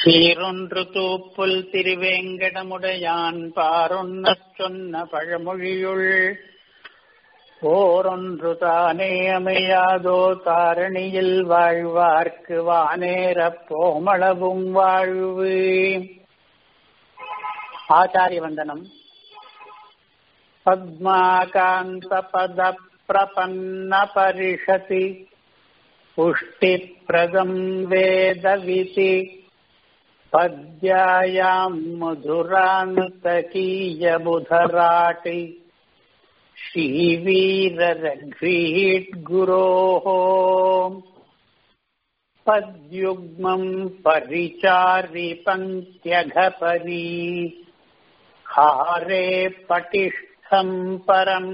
சீரொன்று தூப்புல் திருவேங்கடமுடையான் பாரொன்னச் சொன்ன பழமொழியுள் ஓரொன்று தானே அமையாதோ தாரணியில் வாழ்வார்க்கு வானேரப் போமளவும் வாழ்வு ஆச்சாரிய வந்தனம் பத்மாகாந்த பத பிரபன்ன பரிஷதி पुष्टिप्रदम् वेदविति पद्यायाम् मधुरान्तकीयबुधराटि श्रीवीररघ्वीड्गुरोः पद्युग्मम् परिचारि पङ्क्त्यघपरी हारे पटिष्ठम् परम्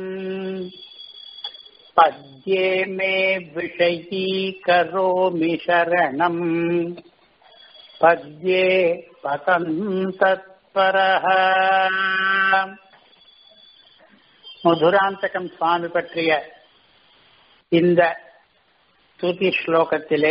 पद्ये मे विषयीकरोमि शरणम् पद्ये पतम् तत्परः மதுராந்தகம் சுவாமி பற்றிய இந்த துதி ஸ்லோகத்திலே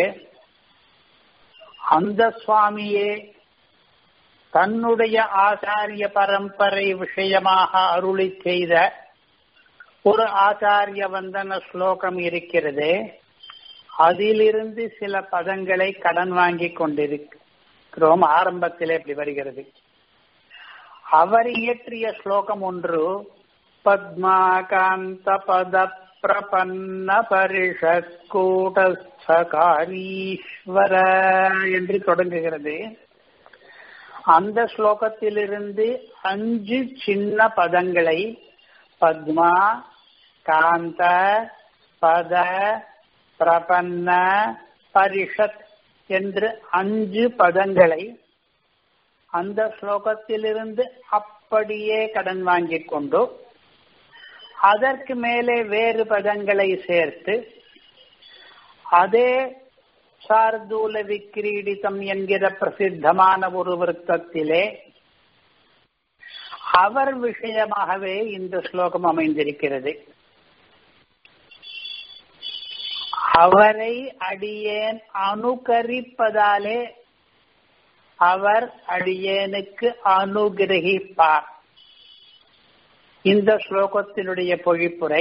அந்த சுவாமியே தன்னுடைய ஆச்சாரிய பரம்பரை விஷயமாக அருளி செய்த ஒரு ஆச்சாரிய வந்தன ஸ்லோகம் இருக்கிறது அதிலிருந்து சில பதங்களை கடன் வாங்கி கொண்டிருக்கிறோம் ஆரம்பத்தில் இப்படி வருகிறது அவர் இயற்றிய ஸ்லோகம் ஒன்று பத்மாகாந்த பத பிரபன்ன பரிஷத் கூடஸ்தகாரீஸ்வர என்று தொடங்குகிறது அந்த ஸ்லோகத்திலிருந்து அஞ்சு சின்ன பதங்களை பத்மா காந்த பத பிரபன்ன பரிஷத் என்று அஞ்சு பதங்களை அந்த ஸ்லோகத்திலிருந்து அப்படியே கடன் வாங்கிக் கொண்டு அதற்கு மேலே வேறு பதங்களை சேர்த்து அதே சார்தூல விக்கிரீடிதம் என்கிற பிரசித்தமான ஒரு விருத்தத்திலே அவர் விஷயமாகவே இந்த ஸ்லோகம் அமைந்திருக்கிறது அவரை அடியேன் அனுகரிப்பதாலே அவர் அடியேனுக்கு அனுகிரகிப்பார் இந்த ஸ்லோகத்தினுடைய பொழிப்புரை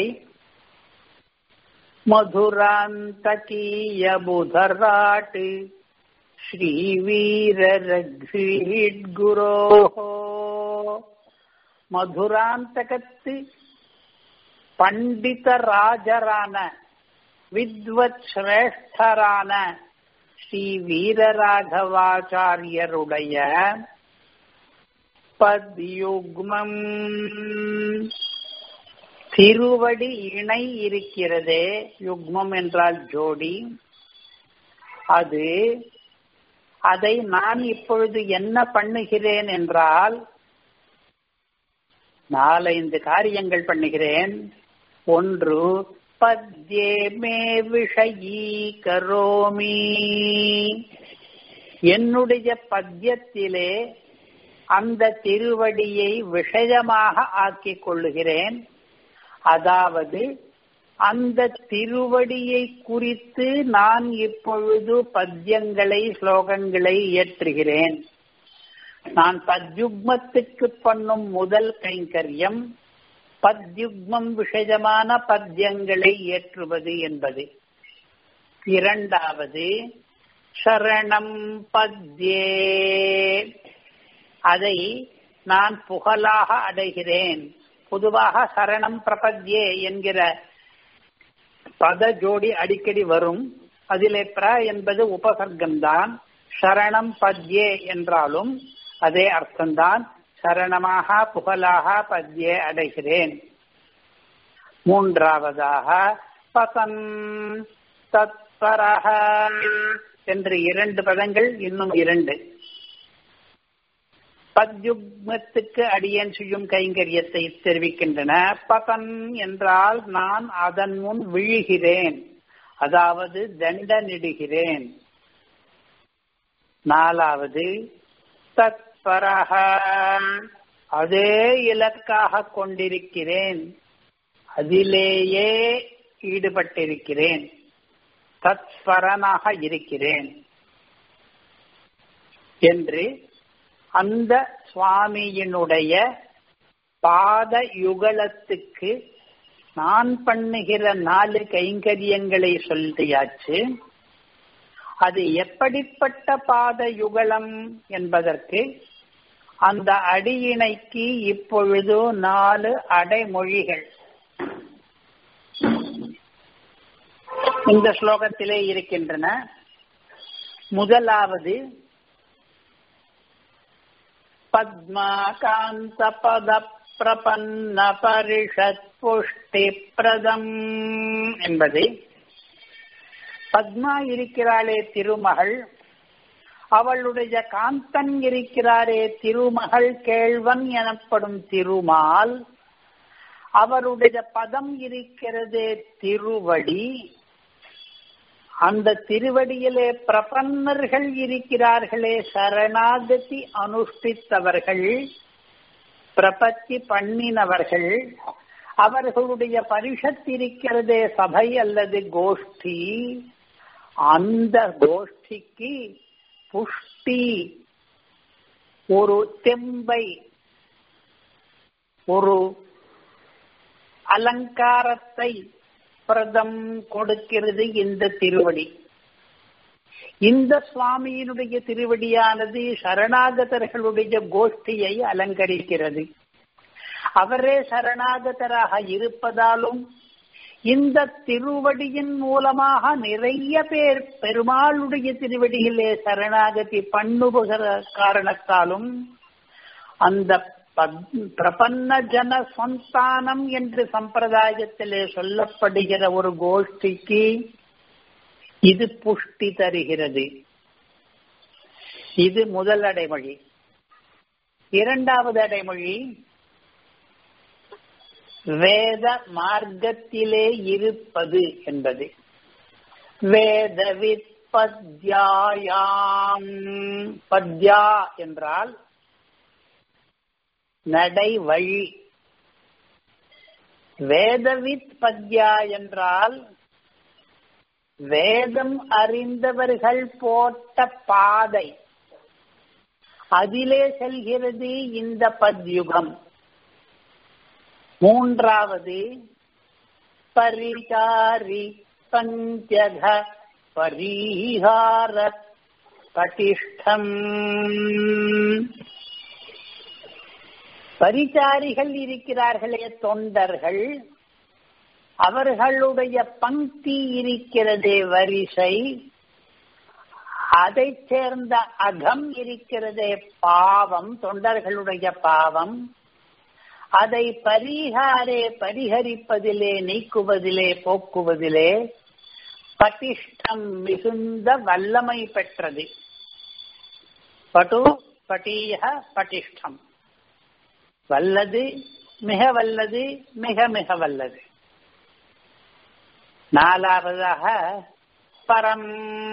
மதுராந்தகீய புதராட்டு ஸ்ரீவீர குரோஹோ மதுராந்தகத்து பண்டித ராஜரான வித்வத் சிரேஷ்டரான ஸ்ரீ வீரராகவாச்சாரியருடைய பத்யுக்மம் திருவடி இணை இருக்கிறதே யுக்மம் என்றால் ஜோடி அது அதை நான் இப்பொழுது என்ன பண்ணுகிறேன் என்றால் நாலைந்து காரியங்கள் பண்ணுகிறேன் ஒன்று பத்யே மே விஷயீ கரோமி என்னுடைய பத்யத்திலே அந்த திருவடியை விஷயமாக ஆக்கிக் கொள்ளுகிறேன் அதாவது அந்த திருவடியை குறித்து நான் இப்பொழுது பத்யங்களை ஸ்லோகங்களை இயற்றுகிறேன் நான் பத்யுக்மத்துக்கு பண்ணும் முதல் கைங்கரியம் பத்யுக்மம் விஷயமான பத்யங்களை ஏற்றுவது என்பது இரண்டாவது சரணம் பத்யே அதை நான் புகழாக அடைகிறேன் பொதுவாக சரணம் பிரபத்யே என்கிற பத ஜோடி அடிக்கடி வரும் அதிலே பிர என்பது உபசர்க்கம்தான் சரணம் பத்யே என்றாலும் அதே அர்த்தம்தான் சரணமாக புகழாக பத்யே அடைகிறேன் மூன்றாவதாக பதம் தத்பரக என்று இரண்டு பதங்கள் இன்னும் இரண்டு பத்யுக்மத்துக்கு அடியேன் செய்யும் கைங்கரியத்தை தெரிவிக்கின்றன பதன் என்றால் நான் அதன் முன் விழுகிறேன் அதாவது தண்டனிடுகிறேன் நாலாவது தத்பரக அதே இலக்காக கொண்டிருக்கிறேன் அதிலேயே ஈடுபட்டிருக்கிறேன் தத்பரனாக இருக்கிறேன் என்று அந்த சுவாமியினுடைய பாத யுகலத்துக்கு நான் பண்ணுகிற நாலு கைங்கரியங்களை சொல்லியாச்சு அது எப்படிப்பட்ட பாத யுகலம் என்பதற்கு அந்த அடியிணைக்கு இப்பொழுது நாலு அடைமொழிகள் இந்த ஸ்லோகத்திலே இருக்கின்றன முதலாவது பத்மாகாந்த பத பிரபன்ன பரிஷத் புஷ்டி பிரதம் என்பது பத்மா இருக்கிறாளே திருமகள் அவளுடைய காந்தன் இருக்கிறாரே திருமகள் கேழ்வன் எனப்படும் திருமால் அவருடைய பதம் இருக்கிறதே திருவடி அந்த திருவடியிலே பிரபன்னர்கள் இருக்கிறார்களே சரணாகதி அனுஷ்டித்தவர்கள் பிரபத்தி பண்ணினவர்கள் அவர்களுடைய பரிஷத் இருக்கிறதே சபை அல்லது கோஷ்டி அந்த கோஷ்டிக்கு புஷ்டி ஒரு தெம்பை ஒரு அலங்காரத்தை பிரதம் கொடுக்கிறது இந்த திருவடி இந்த சுவாமியினுடைய திருவடியானது சரணாகதர்களுடைய கோஷ்டியை அலங்கரிக்கிறது அவரே சரணாகதராக இருப்பதாலும் இந்த திருவடியின் மூலமாக நிறைய பேர் பெருமாளுடைய திருவடியிலே சரணாகதி பண்ணுகிற காரணத்தாலும் அந்த பிரபன்ன ஜன சந்தானம் என்று சம்பிரதாயத்திலே சொல்லப்படுகிற ஒரு கோஷ்டிக்கு இது புஷ்டி தருகிறது இது முதல் அடைமொழி இரண்டாவது அடைமொழி வேத மார்க்கத்திலே இருப்பது என்பது வேத பத்யாயாம் பத்யா என்றால் நடை வழி வேதவித் பத்யா என்றால் வேதம் அறிந்தவர்கள் போட்ட பாதை அதிலே செல்கிறது இந்த பத்யுகம் மூன்றாவது பரிகாரி பஞ்சக பரிகார பட்டிஷ்டம் பரிசாரிகள் இருக்கிறார்களே தொண்டர்கள் அவர்களுடைய பங்கி இருக்கிறதே வரிசை அதை சேர்ந்த அகம் இருக்கிறதே பாவம் தொண்டர்களுடைய பாவம் அதை பரிகாரே பரிகரிப்பதிலே நீக்குவதிலே போக்குவதிலே பட்டிஷ்டம் மிகுந்த வல்லமை பெற்றது பட்டு பட்டீக பட்டிஷ்டம் வல்லது மிக வல்லது மிக மிக வல்லது நாலாவதாக பரம்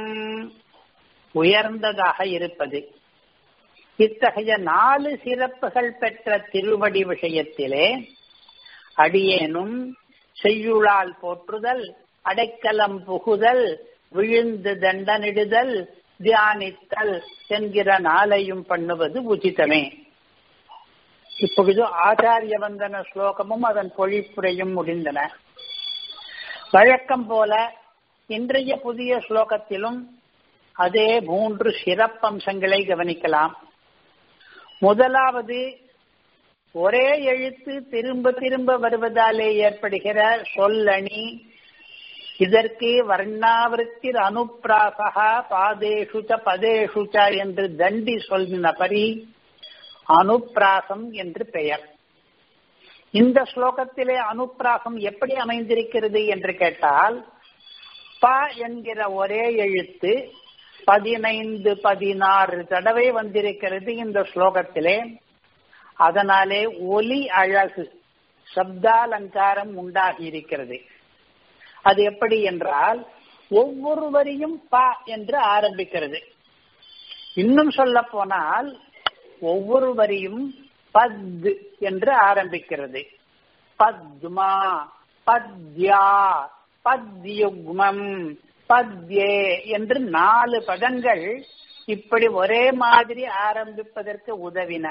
உயர்ந்ததாக இருப்பது இத்தகைய நாலு சிறப்புகள் பெற்ற திருவடி விஷயத்திலே அடியேனும் செய்யுளால் போற்றுதல் அடைக்கலம் புகுதல் விழுந்து தண்டனிடுதல் தியானித்தல் என்கிற நாளையும் பண்ணுவது உச்சிதமே இப்பொழுது ஆச்சாரிய வந்தன ஸ்லோகமும் அதன் பொழிப்புரையும் முடிந்தன வழக்கம் போல இன்றைய புதிய ஸ்லோகத்திலும் அதே மூன்று சிறப்பம்சங்களை கவனிக்கலாம் முதலாவது ஒரே எழுத்து திரும்ப திரும்ப வருவதாலே ஏற்படுகிற சொல்லணி இதற்கு வர்ணாவிருத்திர் அனுப்பிராசகா பாதேஷுச்ச பதேஷுச்ச என்று தண்டி சொல்லினபடி அனுப்பிராசம் என்று பெயர் இந்த ஸ்லோகத்திலே அனுப்பிராசம் எப்படி அமைந்திருக்கிறது என்று கேட்டால் ப என்கிற ஒரே எழுத்து பதினைந்து பதினாறு தடவை வந்திருக்கிறது இந்த ஸ்லோகத்திலே அதனாலே ஒலி அழகு சப்தாலங்காரம் உண்டாகி இருக்கிறது அது எப்படி என்றால் ஒவ்வொரு வரியும் ப என்று ஆரம்பிக்கிறது இன்னும் சொல்ல போனால் ஒவ்வொரு வரியும் பத் என்று ஆரம்பிக்கிறது பத்மா பத்யா பத்யுக்மம் பத்யே என்று நாலு பதங்கள் இப்படி ஒரே மாதிரி ஆரம்பிப்பதற்கு உதவின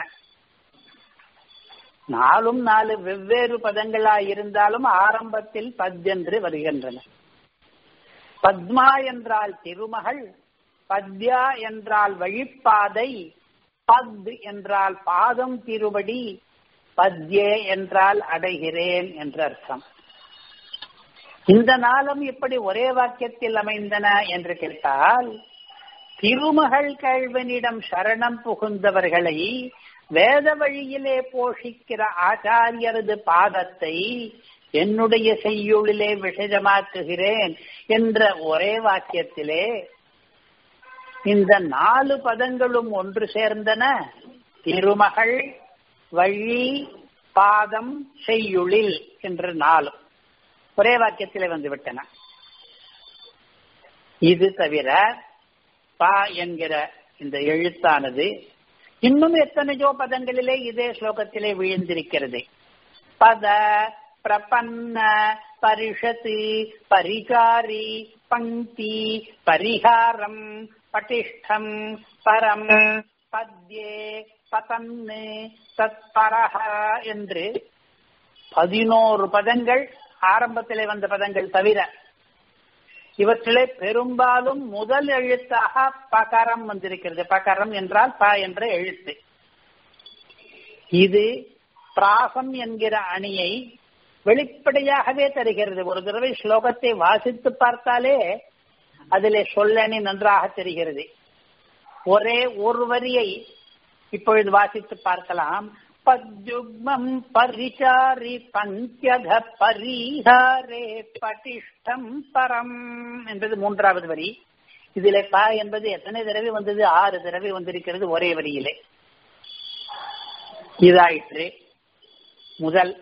நாலும் நாலு வெவ்வேறு பதங்களா இருந்தாலும் ஆரம்பத்தில் பத்யென்று வருகின்றன பத்மா என்றால் திருமகள் பத்யா என்றால் வழிப்பாதை பத் என்றால் பாதம் திருவடி பத்யே என்றால் அடைகிறேன் என்று அர்த்தம் இந்த நாளும் இப்படி ஒரே வாக்கியத்தில் அமைந்தன என்று கேட்டால் திருமகள் கல்வனிடம் சரணம் புகுந்தவர்களை வேத வழியிலே போஷிக்கிற ஆச்சாரியரது பாதத்தை என்னுடைய செய்யுளிலே விஷயமாக்குகிறேன் என்ற ஒரே வாக்கியத்திலே இந்த நாலு பதங்களும் ஒன்று சேர்ந்தன திருமகள் வழி பாதம் செய்யுளில் என்ற நாளும் ஒரே வாக்கியத்திலே வந்துவிட்டன இது தவிர பா என்கிற இந்த எழுத்தானது இன்னும் எத்தனையோ பதங்களிலே இதே ஸ்லோகத்திலே விழுந்திருக்கிறது பத பிரபன்ன பரிஷத்து பரிகாரி பங்கி பரிகாரம் பட்டிஷ்டம் பரம் பத்யே பதன்னு தத்பரஹ என்று பதினோரு பதங்கள் ஆரம்பத்திலே வந்த பதங்கள் தவிர இவற்றிலே பெரும்பாலும் முதல் எழுத்தாக பகரம் வந்திருக்கிறது பகரம் என்றால் ப என்ற எழுத்து இது பிராசம் என்கிற அணியை வெளிப்படையாகவே தருகிறது ஒரு தடவை ஸ்லோகத்தை வாசித்து பார்த்தாலே அதிலே சொல்லணி நன்றாக தெரிகிறது ஒரே ஒரு வரியை இப்பொழுது வாசித்து பார்க்கலாம் பத்யுக்மம் பரிச்சாரி பஞ்சத பரிஹாரே பட்டிஷ்டம் பரம் என்பது மூன்றாவது வரி இதிலே ப என்பது எத்தனை தடவை வந்தது ஆறு தடவை வந்திருக்கிறது ஒரே வரியிலே இதாயிற்று முதல்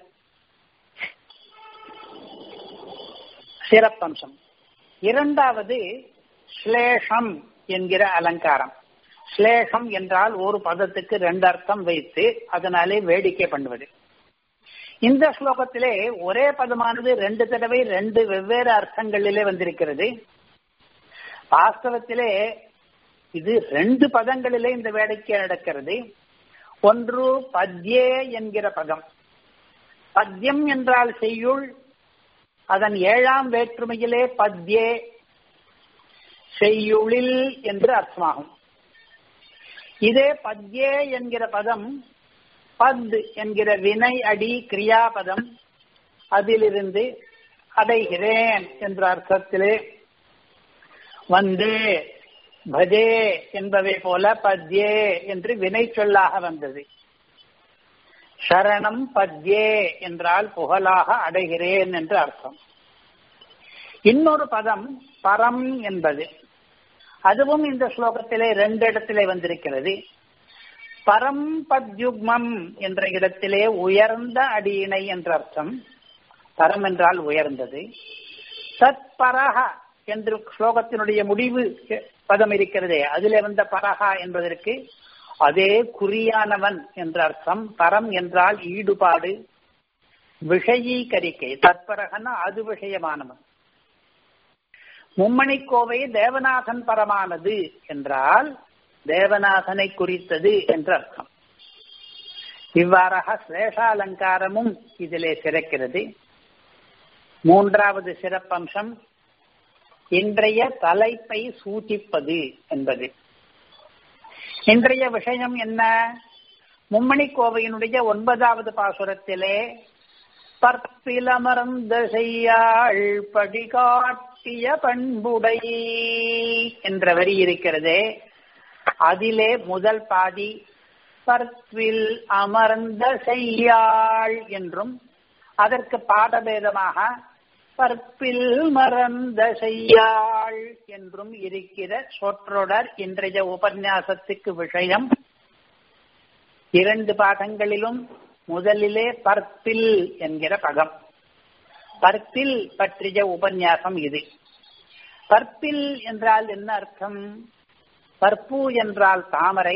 சிறப்பம்சம் இரண்டாவது ஸ்லேஷம் என்கிற அலங்காரம் ஸ்லேஷம் என்றால் ஒரு பதத்துக்கு ரெண்டு அர்த்தம் வைத்து அதனாலே வேடிக்கை பண்ணுவது இந்த ஸ்லோகத்திலே ஒரே பதமானது ரெண்டு தடவை ரெண்டு வெவ்வேறு அர்த்தங்களிலே வந்திருக்கிறது வாஸ்தவத்திலே இது ரெண்டு பதங்களிலே இந்த வேடிக்கை நடக்கிறது ஒன்று பத்யே என்கிற பதம் பத்யம் என்றால் செய்யுள் அதன் ஏழாம் வேற்றுமையிலே பத்யே செய்யுளில் என்று அர்த்தமாகும் இதே பத்யே என்கிற பதம் பத் என்கிற வினை அடி கிரியாபதம் அதிலிருந்து அடைகிறேன் என்ற அர்த்தத்திலே வந்து பஜே என்பவை போல பத்யே என்று வினை சொல்லாக வந்தது சரணம் பத்யே என்றால் புகழாக அடைகிறேன் என்று அர்த்தம் இன்னொரு பதம் பரம் என்பது அதுவும் இந்த ஸ்லோகத்திலே ரெண்டு இடத்திலே வந்திருக்கிறது பரம் பத்யுக்மம் என்ற இடத்திலே உயர்ந்த அடியினை என்ற அர்த்தம் பரம் என்றால் உயர்ந்தது தத் பரஹ என்று ஸ்லோகத்தினுடைய முடிவு பதம் இருக்கிறதே அதிலே வந்த பரஹா என்பதற்கு அதே குறியானவன் என்ற அர்த்தம் பரம் என்றால் ஈடுபாடு விஷயீகரிக்கை தற்பரகன அது விஷயமானவன் மும்மணிக்கோவை தேவநாதன் பரமானது என்றால் தேவநாதனை குறித்தது என்று அர்த்தம் இவ்வாறாக சிலேஷாலங்காரமும் இதிலே சிறக்கிறது மூன்றாவது சிறப்பம்சம் இன்றைய தலைப்பை சூಚಿப்பது என்பது இன்றைய விஷயம் என்ன மும்மணி கோவையினுடைய ஒன்பதாவது பாசுரத்திலே பற்பிலமர்ந்த செய்யாள் படிகாட்டிய பண்புடை என்ற வரி இருக்கிறதே அதிலே முதல் பாதி பற்பில் அமர்ந்த செய்யாள் என்றும் அதற்கு பாடபேதமாக பற்பில் மறந்த செய்யாள் என்றும் இருக்கிற சொற்றொடர் இன்றைய உபன்யாசத்துக்கு விஷயம் இரண்டு பாடங்களிலும் முதலிலே பற்பில் என்கிற பதம் பற்பில் பற்றிய உபன்யாசம் இது பற்பில் என்றால் என்ன அர்த்தம் பற்பு என்றால் தாமரை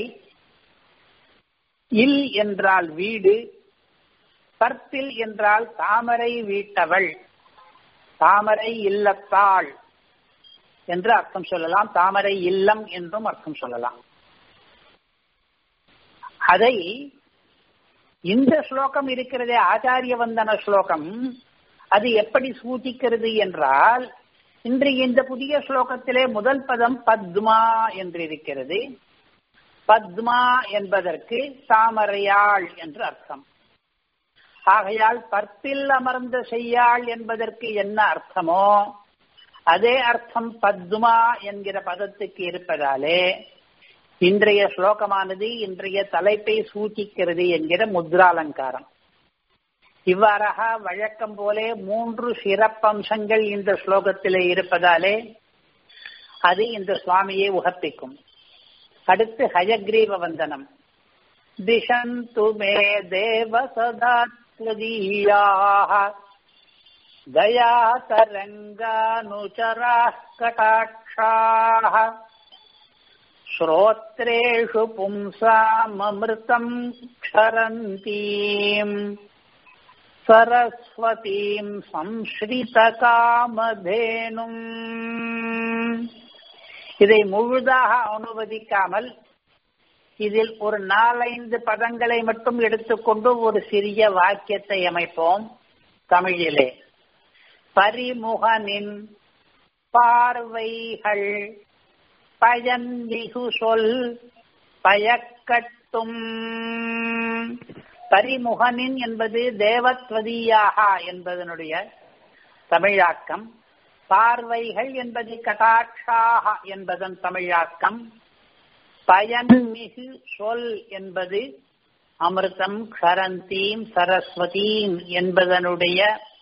இல் என்றால் வீடு பற்பில் என்றால் தாமரை வீட்டவள் தாமரை இல்லத்தாள் என்று அர்த்தம் சொல்லலாம் தாமரை இல்லம் என்றும் அர்த்தம் சொல்லலாம் அதை இந்த ஸ்லோகம் இருக்கிறதே ஆச்சாரிய வந்தன ஸ்லோகம் அது எப்படி சூச்சிக்கிறது என்றால் இன்றைய இந்த புதிய ஸ்லோகத்திலே முதல் பதம் பத்மா என்று இருக்கிறது பத்மா என்பதற்கு தாமரையாள் என்று அர்த்தம் ஆகையால் பற்பில் அமர்ந்த செய்யாள் என்பதற்கு என்ன அர்த்தமோ அதே அர்த்தம் பத்மா என்கிற பதத்துக்கு இருப்பதாலே இன்றைய ஸ்லோகமானது இன்றைய தலைப்பை சூச்சிக்கிறது என்கிற முத்ராலங்காரம் இவ்வாறாக வழக்கம் போலே மூன்று சிறப்பம்சங்கள் இந்த ஸ்லோகத்திலே இருப்பதாலே அது இந்த சுவாமியை உகப்பிக்கும் அடுத்து ஹயக்ரீவ வந்தனம் திசந்து மே தேவ சதாத்வதீயாக தயா தரங்கானுச்சரா கடாட்சாः श्रोत्रेषु पुंसाममृतम् क्षरन्तीम् सरस्वतीम् संश्ரிதகாமதேனும் இதை முழுதாக அனுவதிக்காமல் இதில் ஒரு நாலைந்து பதங்களை மட்டும் எடுத்துக்கொண்டு ஒரு சிறிய வாக்கியத்தை அமைப்போம் தமிழிலே பரிமுகனின் பார்வைகள் பயன்மிகு சொல் பயக்கட்டும் பரிமுகனின் என்பது தேவத்வதியாக என்பதனுடைய தமிழாக்கம் பார்வைகள் என்பது கடாட்சாக என்பதன் தமிழாக்கம் பயன்மிகு சொல் என்பது அமிர்தம் க்ஷரந்தீம் சரஸ்வதீம் என்பதனுடைய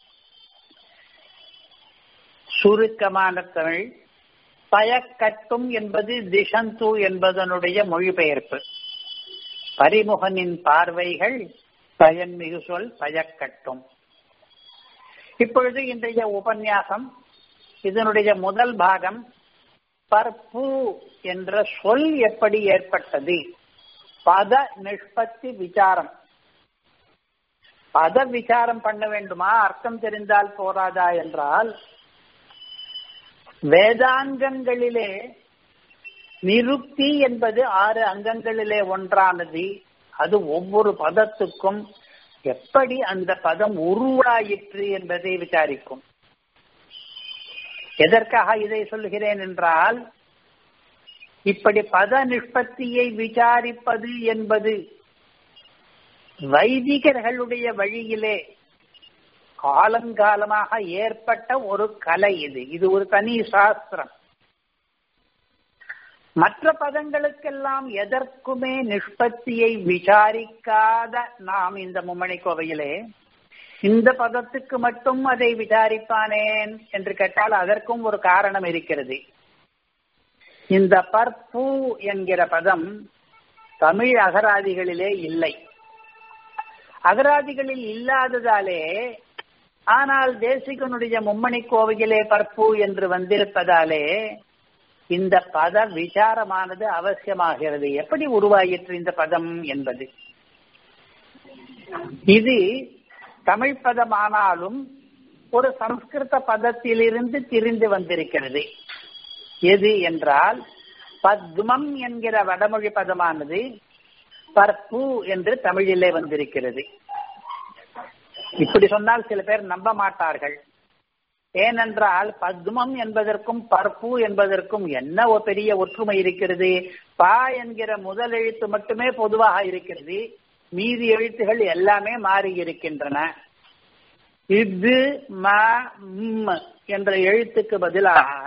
சுருக்கமான தமிழ் பயக்கட்டும் என்பது திசந்து என்பதனுடைய மொழிபெயர்ப்பு பரிமுகனின் பார்வைகள் பயன்மிகு சொல் பயக்கட்டும் இப்பொழுது இன்றைய உபன்யாசம் இதனுடைய முதல் பாகம் பற்பு என்ற சொல் எப்படி ஏற்பட்டது பத நிஷ்பத்தி விசாரம் பத விசாரம் பண்ண வேண்டுமா அர்த்தம் தெரிந்தால் போராதா என்றால் வேதாங்கங்களிலே நிருக்தி என்பது ஆறு அங்கங்களிலே ஒன்றானது அது ஒவ்வொரு பதத்துக்கும் எப்படி அந்த பதம் உருவாயிற்று என்பதை விசாரிக்கும் எதற்காக இதை சொல்கிறேன் என்றால் இப்படி பத நிஷ்பத்தியை விசாரிப்பது என்பது வைதிகர்களுடைய வழியிலே காலங்காலமாக ஏற்பட்ட ஒரு கலை இது இது ஒரு தனி சாஸ்திரம் மற்ற பதங்களுக்கெல்லாம் எதற்குமே நிஷ்பத்தியை விசாரிக்காத நாம் இந்த மும்மணி கோவையிலே இந்த பதத்துக்கு மட்டும் அதை விசாரிப்பானேன் என்று கேட்டால் அதற்கும் ஒரு காரணம் இருக்கிறது இந்த பற்பு என்கிற பதம் தமிழ் அகராதிகளிலே இல்லை அகராதிகளில் இல்லாததாலே ஆனால் தேசிகனுடைய மும்மணி கோவையிலே பற்பு என்று வந்திருப்பதாலே இந்த பத விசாரமானது அவசியமாகிறது எப்படி உருவாயிற்று இந்த பதம் என்பது இது தமிழ் பதமானாலும் ஒரு சம்ஸ்கிருத பதத்திலிருந்து திரிந்து வந்திருக்கிறது எது என்றால் பத்மம் என்கிற வடமொழி பதமானது பற்பு என்று தமிழிலே வந்திருக்கிறது இப்படி சொன்னால் சில பேர் நம்ப மாட்டார்கள் ஏனென்றால் பத்மம் என்பதற்கும் பற்பு என்பதற்கும் என்ன ஒரு பெரிய ஒற்றுமை இருக்கிறது பா என்கிற முதல் எழுத்து மட்டுமே பொதுவாக இருக்கிறது மீதி எழுத்துகள் எல்லாமே மாறி இருக்கின்றன இது ம ம் என்ற எழுத்துக்கு பதிலாக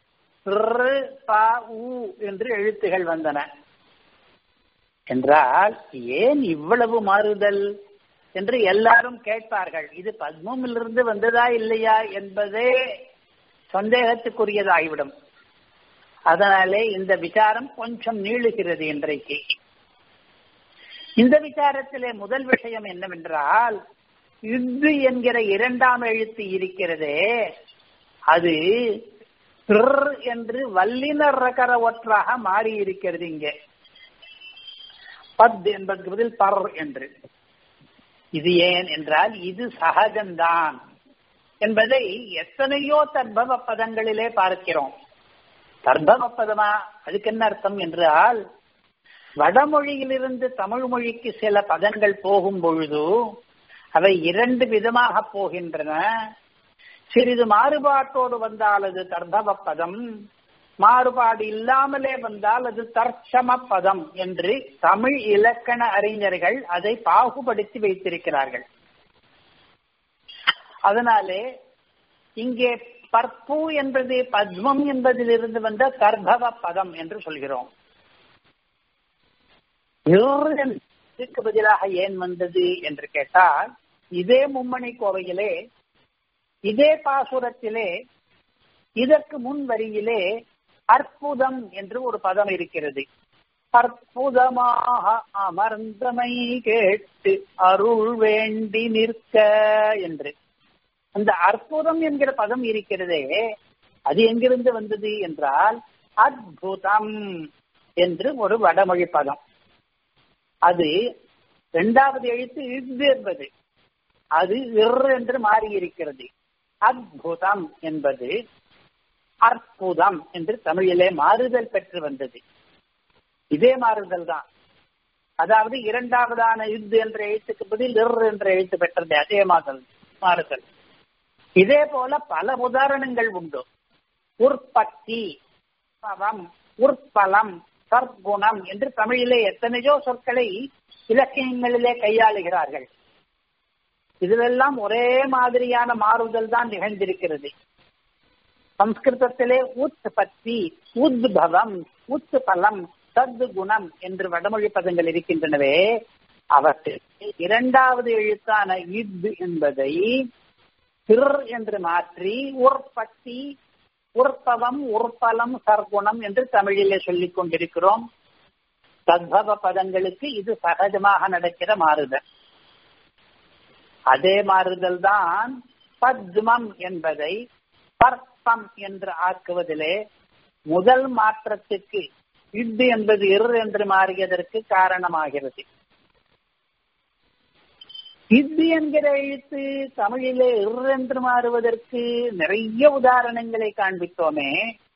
ப உ என்று எழுத்துகள் வந்தன என்றால் ஏன் இவ்வளவு மாறுதல் என்று எல்லாரும் கேட்பார்கள் இது பத்மமிலிருந்து வந்ததா இல்லையா என்பதே சந்தேகத்துக்குரியதாகிவிடும் அதனாலே இந்த விசாரம் கொஞ்சம் நீளுகிறது இன்றைக்கு இந்த விசாரத்திலே முதல் விஷயம் என்னவென்றால் இந்து என்கிற இரண்டாம் எழுத்து இருக்கிறதே அது என்று வல்லினர் ரகர ஒற்றாக மாறி இருக்கிறது இங்கே பத் என்பதற்கு பதில் பர் என்று இது ஏன் என்றால் இது சகஜம்தான் என்பதை எத்தனையோ தர்பவ பதங்களிலே பார்க்கிறோம் தர்பவ பதமா அதுக்கு என்ன அர்த்தம் என்றால் வடமொழியிலிருந்து தமிழ் மொழிக்கு சில பதங்கள் போகும் பொழுது அவை இரண்டு விதமாக போகின்றன சிறிது மாறுபாட்டோடு வந்தால் அது தர்தவ பதம் மாறுபாடு இல்லாமலே வந்தால் அது தர்ச்சம பதம் என்று தமிழ் இலக்கண அறிஞர்கள் அதை பாகுபடுத்தி வைத்திருக்கிறார்கள் அதனாலே இங்கே பற்பு என்பது பத்மம் என்பதிலிருந்து வந்த கர்ப்பவ பதம் என்று சொல்கிறோம் இதற்கு பதிலாக ஏன் வந்தது என்று கேட்டால் இதே மும்மணி கோவையிலே இதே பாசுரத்திலே இதற்கு முன் வரியிலே அற்புதம் என்று ஒரு பதம் இருக்கிறது அற்புதமாக அமர்ந்தமை கேட்டு அருள் வேண்டி நிற்க என்று அந்த அற்புதம் என்கிற பதம் இருக்கிறதே அது எங்கிருந்து வந்தது என்றால் அத்புதம் என்று ஒரு வடமொழி பதம் அது இரண்டாவது எழுத்து இஃது என்பது அது இர் என்று மாறி இருக்கிறது அத்புதம் என்பது அற்புதம் என்று தமிழிலே மாறுதல் பெற்று வந்தது இதே மாறுதல் தான் அதாவது இரண்டாவதான யுத் என்ற எழுத்துக்கு பதில் இர் என்ற எழுத்து பெற்றது அதே மாதல் மாறுதல் இதே போல பல உதாரணங்கள் உண்டு உற்பத்தி பவம் உற்பலம் சர்க்குணம் என்று தமிழிலே எத்தனையோ சொற்களை இலக்கியங்களிலே கையாளுகிறார்கள் இதிலெல்லாம் ஒரே மாதிரியான மாறுதல் தான் நிகழ்ந்திருக்கிறது சம்ஸ்கிருதத்திலே உற்பத்தி உத்பவம் உத்பலம் சத்து குணம் என்று வடமொழி பதங்கள் இருக்கின்றனவே அவற்றில் இரண்டாவது எழுத்தான இத் என்பதை திர் என்று மாற்றி உற்பத்தி உற்பவம் உற்பலம் சர்க்குணம் என்று தமிழிலே சொல்லிக் கொண்டிருக்கிறோம் தத்பவ பதங்களுக்கு இது சகஜமாக நடக்கிற மாறுதல் அதே மாறுதல் தான் பத்மம் என்பதை பர்ப்பம் என்று ஆக்குவதிலே முதல் மாற்றத்துக்கு இட்டு என்பது இர் என்று மாறியதற்கு காரணமாகிறது இத்து என்கிற எழுத்து தமிழிலே இர் என்று மாறுவதற்கு நிறைய உதாரணங்களை காண்பித்தோமே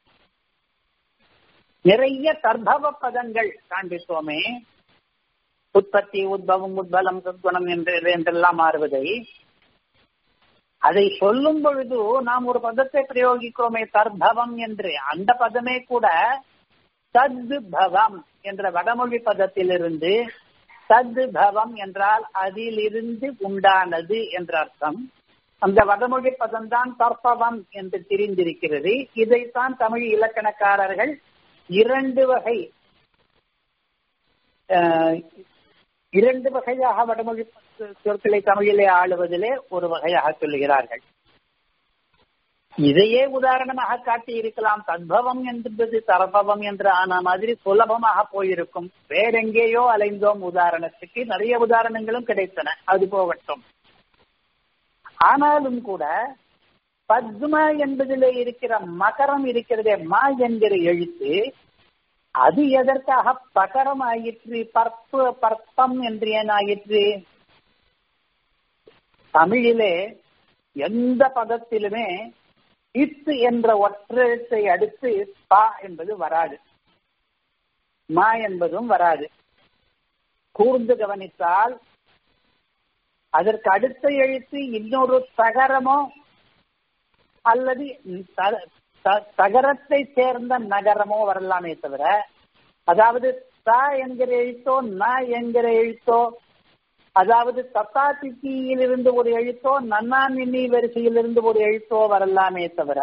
நிறைய தர்பவ பதங்கள் காண்பித்தோமே உற்பத்தி உத்பவம் உத்பலம் சத்குணம் என்று என்றெல்லாம் மாறுவதை அதை சொல்லும் பொழுது நாம் ஒரு பதத்தை பிரயோகிக்கிறோமே தர்பவம் என்று அந்த பதமே கூட தத் பவம் என்ற வடமொழி பதத்திலிருந்து தத் பவம் என்றால் அதிலிருந்து உண்டானது என்ற அர்த்தம் அந்த வடமொழி பதம்தான் தற்பவம் என்று தெரிந்திருக்கிறது இதைத்தான் தமிழ் இலக்கணக்காரர்கள் இரண்டு வகை இரண்டு வகையாக வடமொழி சொற்களை தமிழிலே ஆளுவதிலே ஒரு வகையாக சொல்லுகிறார்கள் இதையே உதாரணமாக காட்டி இருக்கலாம் தத்பவம் என்பது தரபவம் என்று ஆன மாதிரி சுலபமாக போயிருக்கும் வேறெங்கேயோ அலைந்தோம் உதாரணத்துக்கு நிறைய உதாரணங்களும் கிடைத்தன அது போகட்டும் ஆனாலும் கூட பத்ம என்பதிலே இருக்கிற மகரம் இருக்கிறதே மா என்கிற எழுத்து அது எதற்காக பகரம் ஆயிற்று பற்பு பற்பம் என்று ஏன் ஆயிற்று தமிழிலே எந்த பதத்திலுமே இத்து என்ற ஒற்றெழுத்தை அடுத்து பா என்பது வராது மா என்பதும் வராது கூர்ந்து கவனித்தால் அதற்கு அடுத்த எழுத்து இன்னொரு தகரமோ அல்லது தகரத்தை சேர்ந்த நகரமோ வரலாமே தவிர அதாவது த என்கிற எழுத்தோ ந என்கிற எழுத்தோ அதாவது தத்தா தித்தியிலிருந்து ஒரு எழுத்தோ நன்னா நின்னி வரிசையிலிருந்து ஒரு எழுத்தோ வரலாமே தவிர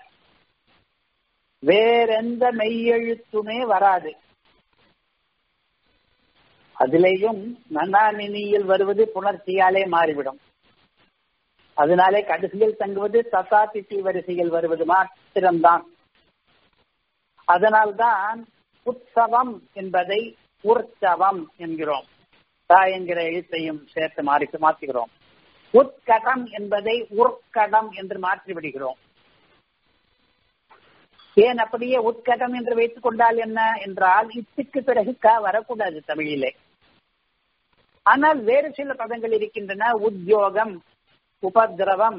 வேறெந்த மெய்யெழுத்துமே வராது அதிலேயும் நன்னா நினியில் வருவது புணர்ச்சியாலே மாறிவிடும் அதனாலே கடைசியில் தங்குவது தத்தா தித்தி வரிசையில் வருவது மாத்திரம்தான் அதனால்தான் உற்சவம் என்பதை உற்சவம் என்கிறோம் தா என்கிற எழுத்தையும் சேர்த்து மாறி மாற்றுகிறோம் உட்கடம் என்பதை உட்கடம் என்று மாற்றி விடுகிறோம் ஏன் அப்படியே உட்கடம் என்று வைத்துக் கொண்டால் என்ன என்றால் இத்துக்கு பிறகு க வரக்கூடாது தமிழிலே ஆனால் வேறு சில பதங்கள் இருக்கின்றன உத்தியோகம் உபதிரவம்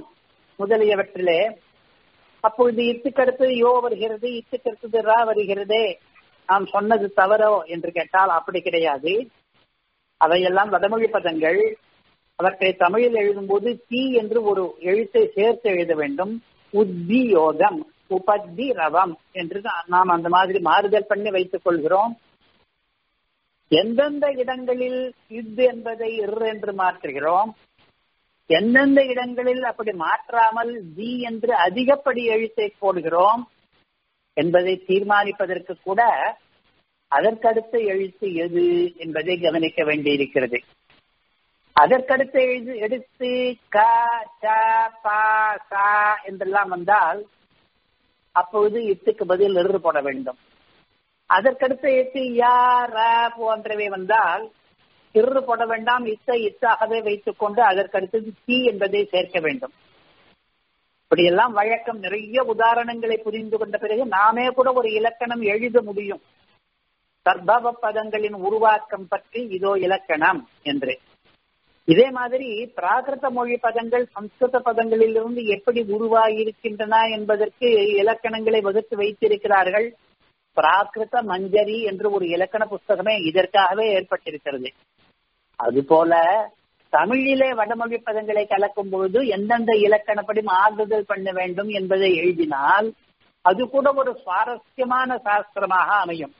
முதலியவற்றிலே அப்பொழுது இத்துக்கடுத்து யோ வருகிறது இத்துக்கடுத்தது ரா வருகிறதே நாம் சொன்னது தவறோ என்று கேட்டால் அப்படி கிடையாது அவையெல்லாம் வடமொழி பதங்கள் அவற்றை தமிழில் எழுதும்போது தி என்று ஒரு எழுத்தை சேர்த்து எழுத வேண்டும் உத்தி யோகம் உபத்தி ரவம் என்று நாம் அந்த மாதிரி மாறுதல் பண்ணி வைத்துக் கொள்கிறோம் எந்தெந்த இடங்களில் இத் என்பதை இர் என்று மாற்றுகிறோம் எந்தெந்த இடங்களில் அப்படி மாற்றாமல் ஜி என்று அதிகப்படி எழுத்தை போடுகிறோம் என்பதை தீர்மானிப்பதற்கு கூட அதற்கடுத்த எழுத்து எது என்பதை கவனிக்க வேண்டியிருக்கிறது அதற்கடுத்த எழுது எடுத்து க ச ப ச என்றெல்லாம் வந்தால் அப்பொழுது இத்துக்கு பதில் இரு போட வேண்டும் அதற்கடுத்த எழுத்து யா ர போன்றவை வந்தால் இரு போட வேண்டாம் இத்தை இத்தாகவே வைத்துக் கொண்டு அதற்கடுத்தது தி என்பதை சேர்க்க வேண்டும் இப்படியெல்லாம் வழக்கம் நிறைய உதாரணங்களை புரிந்து கொண்ட பிறகு நாமே கூட ஒரு இலக்கணம் எழுத முடியும் சர்பவ பதங்களின் உருவாக்கம் பற்றி இதோ இலக்கணம் என்று இதே மாதிரி பிராகிருத மொழி பதங்கள் சம்ஸ்கிருத பதங்களிலிருந்து எப்படி உருவாகியிருக்கின்றன என்பதற்கு இலக்கணங்களை வகுத்து வைத்திருக்கிறார்கள் பிராகிருத மஞ்சரி என்று ஒரு இலக்கண புஸ்தகமே இதற்காகவே ஏற்பட்டிருக்கிறது அதுபோல தமிழிலே வடமொழி பதங்களை கலக்கும் பொழுது எந்தெந்த இலக்கணப்படி மாறுதல் பண்ண வேண்டும் என்பதை எழுதினால் அது கூட ஒரு சுவாரஸ்யமான சாஸ்திரமாக அமையும்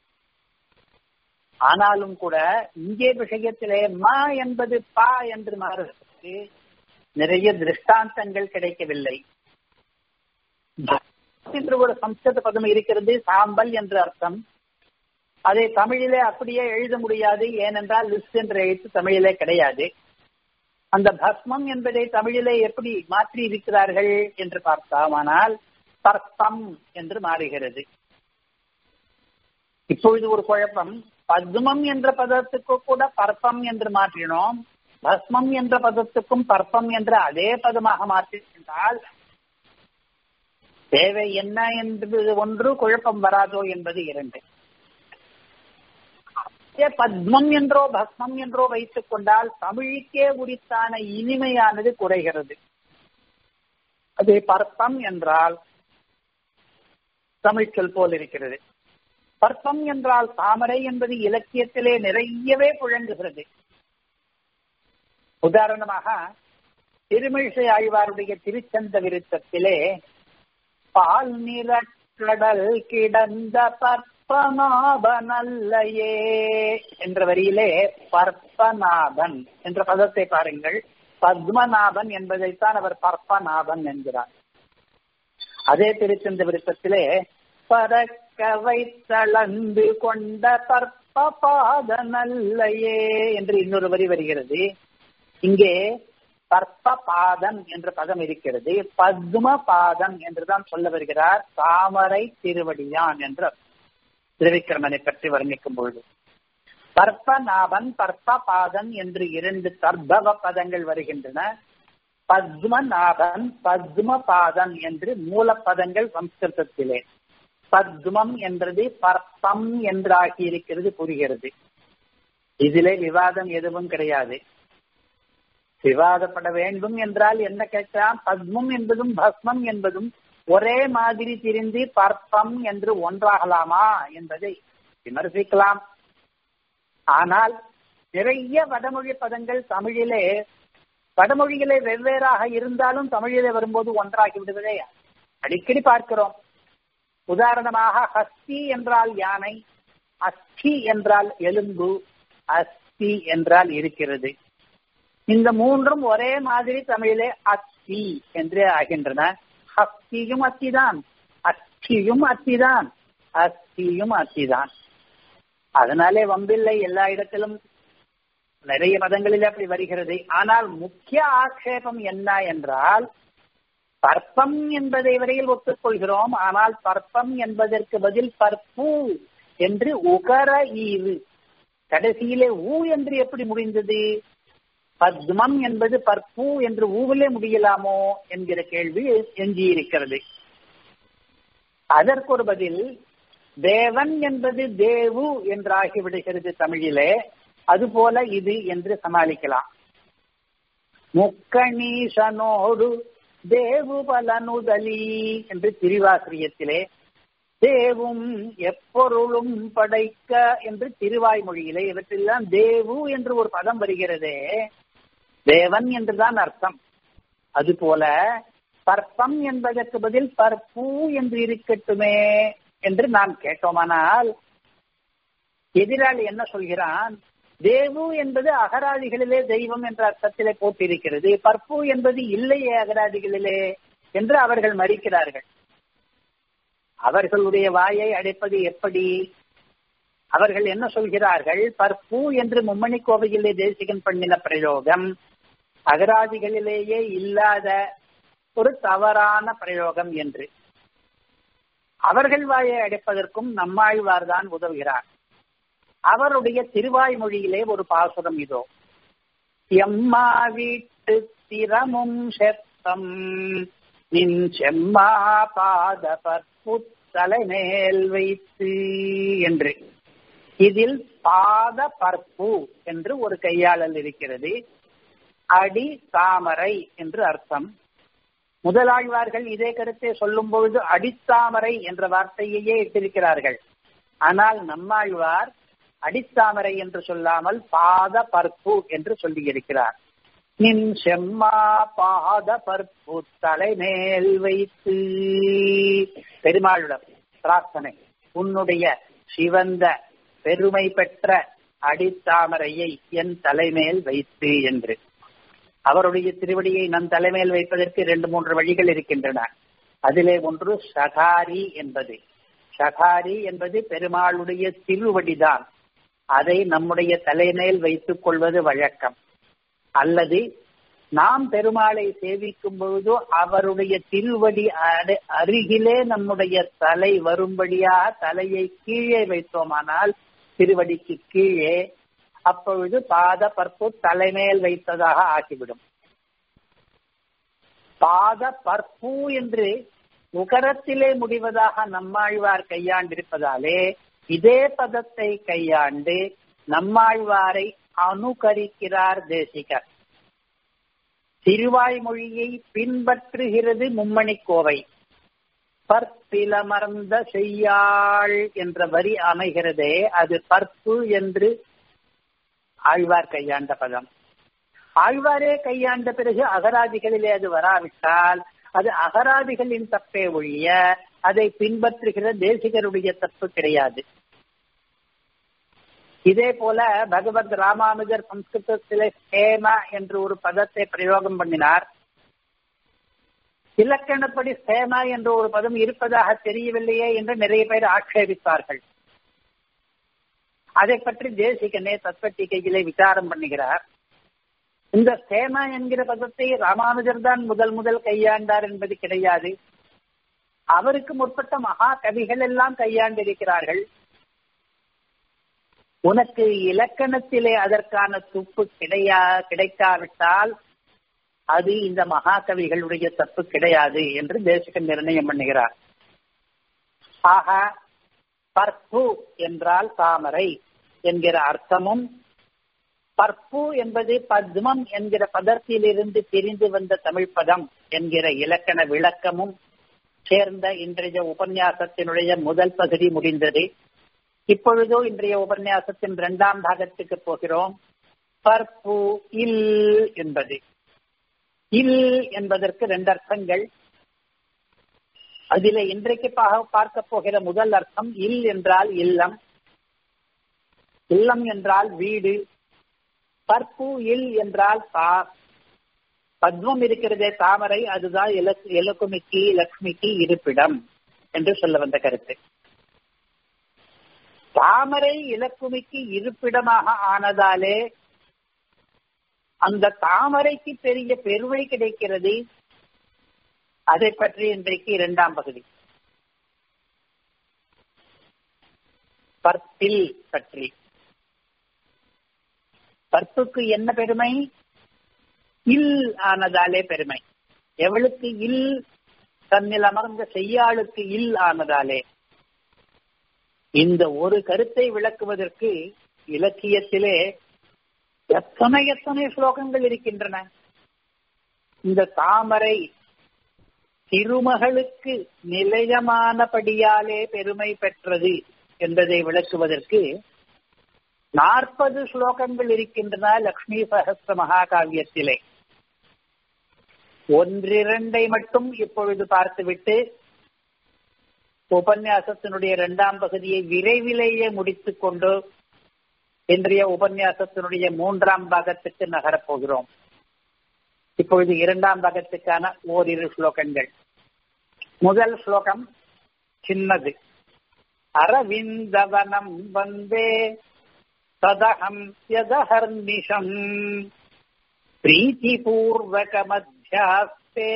ஆனாலும் கூட இங்கே விஷயத்திலே மா என்பது பா என்று மாறுவதற்கு நிறைய திருஷ்டாந்தங்கள் கிடைக்கவில்லை என்று ஒரு சம்ஸ்கிருத பதம் இருக்கிறது சாம்பல் என்று அர்த்தம் அதை தமிழிலே அப்படியே எழுத முடியாது ஏனென்றால் லிஸ்ட் என்ற எழுத்து தமிழிலே கிடையாது அந்த பஸ்மம் என்பதை தமிழிலே எப்படி மாற்றி இருக்கிறார்கள் என்று பார்த்தாமானால் பர்த்தம் என்று மாறுகிறது இப்பொழுது ஒரு குழப்பம் பத்மம் என்ற பதத்துக்கு கூட பர்ப்பம் என்று மாற்றினோம் பஸ்மம் என்ற பதத்துக்கும் பர்ப்பம் என்ற அதே பதமாக மாற்றினால் தேவை என்ன என்பது ஒன்று குழப்பம் வராதோ என்பது இரண்டு பத்மம் என்றோ பஸ்மம் என்றோ வைத்துக் கொண்டால் தமிழுக்கே உரித்தான இனிமையானது குறைகிறது அது பர்ப்பம் என்றால் தமிழ் சொல் போல் இருக்கிறது பற்பம் என்றால் தாமரை என்பது இலக்கியத்திலே நிறையவே புழங்குகிறது உதாரணமாக திருமிழிசை ஆழ்வாருடைய திருச்சந்த விருத்தத்திலே பால் நிறக்கடல் கிடந்த பற்பநாபனல்லையே என்ற வரியிலே பற்பநாபன் என்ற பதத்தை பாருங்கள் பத்மநாபன் என்பதைத்தான் அவர் பற்பநாபன் என்கிறார் அதே திருச்சந்த விருத்தத்திலே பறக்க வைத்தளந்து கொண்ட பற்ப பாத நல்லையே என்று இன்னொரு வரி வருகிறது இங்கே பற்ப பாதம் என்ற பதம் இருக்கிறது பத்ம பாதம் என்றுதான் சொல்ல வருகிறார் தாமரை திருவடியான் என்று திருவிக்கிரமனை பற்றி வர்ணிக்கும் பொழுது பற்பநாபன் பற்ப பாதன் என்று இரண்டு தர்பவ பதங்கள் வருகின்றன பத்மநாபன் பத்ம பாதன் என்று மூலப்பதங்கள் சம்ஸ்கிருதத்திலே பத்மம் என்றது பர்ப்பம் என்றாகி இருக்கிறது புரிகிறது இதிலே விவாதம் எதுவும் கிடையாது விவாதப்பட வேண்டும் என்றால் என்ன கேட்கலாம் பத்மம் என்பதும் பஸ்மம் என்பதும் ஒரே மாதிரி திரிந்து பர்ப்பம் என்று ஒன்றாகலாமா என்பதை விமர்சிக்கலாம் ஆனால் நிறைய வடமொழி பதங்கள் தமிழிலே வடமொழிகளே வெவ்வேறாக இருந்தாலும் தமிழிலே வரும்போது ஒன்றாகி விடுவதை அடிக்கடி பார்க்கிறோம் உதாரணமாக ஹஸ்தி என்றால் யானை அஸ்தி என்றால் எலும்பு அஸ்தி என்றால் இருக்கிறது இந்த மூன்றும் ஒரே மாதிரி தமிழிலே அத்தி என்றே ஆகின்றன ஹஸ்தியும் அத்திதான் அஸ்தியும் அத்திதான் அஸ்தியும் அத்திதான் அதனாலே வம்பில்லை எல்லா இடத்திலும் நிறைய பதங்களில் அப்படி வருகிறது ஆனால் முக்கிய ஆக்ஷேபம் என்ன என்றால் பற்பம் என்பதை வரையில் ஒத்துக்கொள்கிறோம் ஆனால் பற்பம் என்பதற்கு பதில் பற்பு என்று உகர ஈவு கடைசியிலே ஊ என்று எப்படி முடிந்தது பத்மம் என்பது பற்பு என்று ஊவிலே முடியலாமோ என்கிற கேள்வி எஞ்சியிருக்கிறது அதற்கு ஒரு பதில் தேவன் என்பது தேவு என்றாகி விடுகிறது தமிழிலே அதுபோல இது என்று சமாளிக்கலாம் முக்கணீசனோடு தேவு பலனுதலி என்று திரிவாசிரியத்திலே தேவும் எப்பொருளும் படைக்க என்று திருவாய்மொழியிலே இவற்றெல்லாம் தேவு என்று ஒரு பதம் வருகிறதே தேவன் என்றுதான் அர்த்தம் அதுபோல பற்பம் என்பதற்கு பதில் பற்பூ என்று இருக்கட்டுமே என்று நாம் கேட்டோமானால் எதிராளி என்ன சொல்கிறான் தேவு என்பது அகராதிகளிலே தெய்வம் என்ற அர்த்தத்திலே போட்டிருக்கிறது பற்பு என்பது இல்லையே அகராதிகளிலே என்று அவர்கள் மறிக்கிறார்கள் அவர்களுடைய வாயை அடைப்பது எப்படி அவர்கள் என்ன சொல்கிறார்கள் பற்பு என்று மும்மணி கோவையிலே தேசிகன் பண்ணின பிரயோகம் அகராதிகளிலேயே இல்லாத ஒரு தவறான பிரயோகம் என்று அவர்கள் வாயை அடைப்பதற்கும் நம்மாழ்வார் தான் உதவுகிறார் அவருடைய திருவாய்மொழியிலே ஒரு பாசுரம் இதோ எம்மா வீட்டு திறமும் செத்தம் நின் செம்மா பாத பற்புத்தலை மேல் வைத்து என்று இதில் பாத பற்பு என்று ஒரு கையாளல் இருக்கிறது அடி தாமரை என்று அர்த்தம் முதலாழ்வார்கள் இதே கருத்தை சொல்லும் பொழுது அடித்தாமரை என்ற வார்த்தையையே இட்டிருக்கிறார்கள் ஆனால் நம்மாழ்வார் அடித்தாமரை என்று சொல்லாமல் பாத பற்பு என்று சொல்லியிருக்கிறார் நின் செம்மா பாத பற்பு தலைமேல் வைத்து பெருமாளுடன் பிரார்த்தனை உன்னுடைய சிவந்த பெருமை பெற்ற அடித்தாமரையை என் தலைமேல் வைத்து என்று அவருடைய திருவடியை நம் தலைமையில் வைப்பதற்கு இரண்டு மூன்று வழிகள் இருக்கின்றன அதிலே ஒன்று சகாரி என்பது சகாரி என்பது பெருமாளுடைய திருவடிதான் அதை நம்முடைய தலைமையில் வைத்துக் கொள்வது வழக்கம் அல்லது நாம் பெருமாளை சேவிக்கும் பொழுது அவருடைய திருவடி அருகிலே நம்முடைய தலை வரும்படியாக தலையை கீழே வைத்தோமானால் திருவடிக்கு கீழே அப்பொழுது பாத பற்பு தலைமேல் வைத்ததாக ஆகிவிடும் பாத பற்பு என்று உகரத்திலே முடிவதாக நம்மாழ்வார் கையாண்டிருப்பதாலே இதே பதத்தை கையாண்டு நம்மாழ்வாரை அனுகரிக்கிறார் தேசிகர் திருவாய்மொழியை பின்பற்றுகிறது மும்மணி கோவை பற்பிலமர்ந்த செய்யாள் என்ற வரி அமைகிறதே அது பற்பு என்று ஆழ்வார் கையாண்ட பதம் ஆழ்வாரே கையாண்ட பிறகு அகராதிகளிலே அது வராவிட்டால் அது அகராதிகளின் தப்பே ஒழிய அதை பின்பற்றுகிற தேசிகருடைய தப்பு கிடையாது இதே போல பகவத் ராமானுஜர் சம்ஸ்கிருதத்திலே ஹேம என்று ஒரு பதத்தை பிரயோகம் பண்ணினார் இலக்கணப்படி சேமா என்ற ஒரு பதம் இருப்பதாக தெரியவில்லையே என்று நிறைய பேர் ஆட்சேபித்தார்கள் அதை பற்றி தேசிகனே தத்வட்டிகையிலே விசாரம் பண்ணுகிறார் இந்த சேமா என்கிற பதத்தை ராமானுஜர் தான் முதல் முதல் கையாண்டார் என்பது கிடையாது அவருக்கு முற்பட்ட மகா கவிகள் எல்லாம் கையாண்டிருக்கிறார்கள் உனக்கு இலக்கணத்திலே அதற்கான துப்பு கிடையா கிடைக்காவிட்டால் அது இந்த மகாகவிகளுடைய தப்பு கிடையாது என்று தேசிகன் நிர்ணயம் பண்ணுகிறார் ஆக பற்பு என்றால் தாமரை என்கிற அர்த்தமும் பற்பு என்பது பத்மம் என்கிற பதத்திலிருந்து பிரிந்து வந்த தமிழ் பதம் என்கிற இலக்கண விளக்கமும் சேர்ந்த இன்றைய உபன்யாசத்தினுடைய முதல் பகுதி முடிந்தது இப்பொழுதோ இன்றைய உபன்யாசத்தின் இரண்டாம் பாகத்துக்கு போகிறோம் பற்பு இல் என்பது இல் என்பதற்கு ரெண்டு அர்த்தங்கள் அதிலே இன்றைக்கு பார்க்க போகிற முதல் அர்த்தம் இல் என்றால் இல்லம் இல்லம் என்றால் வீடு பற்பு இல் என்றால் தா பத்மம் இருக்கிறதே தாமரை அதுதான் இலக்குமிக்கு லக்ஷ்மிக்கு இருப்பிடம் என்று சொல்ல வந்த கருத்து தாமரை இலக்குமிக்கு இருப்பிடமாக ஆனதாலே அந்த தாமரைக்கு பெரிய பெருமை கிடைக்கிறது அதை பற்றி இன்றைக்கு இரண்டாம் பகுதி பற்பில் பற்றி பற்புக்கு என்ன பெருமை இல் ஆனதாலே பெருமை எவளுக்கு இல் தன்னில் அமர்ந்த செய்யாளுக்கு இல் ஆனதாலே இந்த ஒரு கருத்தை விளக்குவதற்கு இலக்கியத்திலே எத்தனை எத்தனை ஸ்லோகங்கள் இருக்கின்றன இந்த தாமரை திருமகளுக்கு நிலையமானபடியாலே பெருமை பெற்றது என்பதை விளக்குவதற்கு நாற்பது ஸ்லோகங்கள் இருக்கின்றன லக்ஷ்மி சகஸ்ர மகாகாவியத்திலே ஒன்றிரண்டை மட்டும் இப்பொழுது பார்த்துவிட்டு உபன்யாசத்தினுடைய இரண்டாம் பகுதியை விரைவிலேயே முடித்துக் கொண்டு இன்றைய உபன்யாசத்தினுடைய மூன்றாம் பாகத்துக்கு நகரப் போகிறோம் இப்பொழுது இரண்டாம் பாகத்துக்கான ஓரிரு ஸ்லோகங்கள் முதல் ஸ்லோகம் சின்னது அரவிந்தவனம் வந்தே ததகம் யதஹர்நிஷம் प्रीतिपूर्वकमध्यास्ते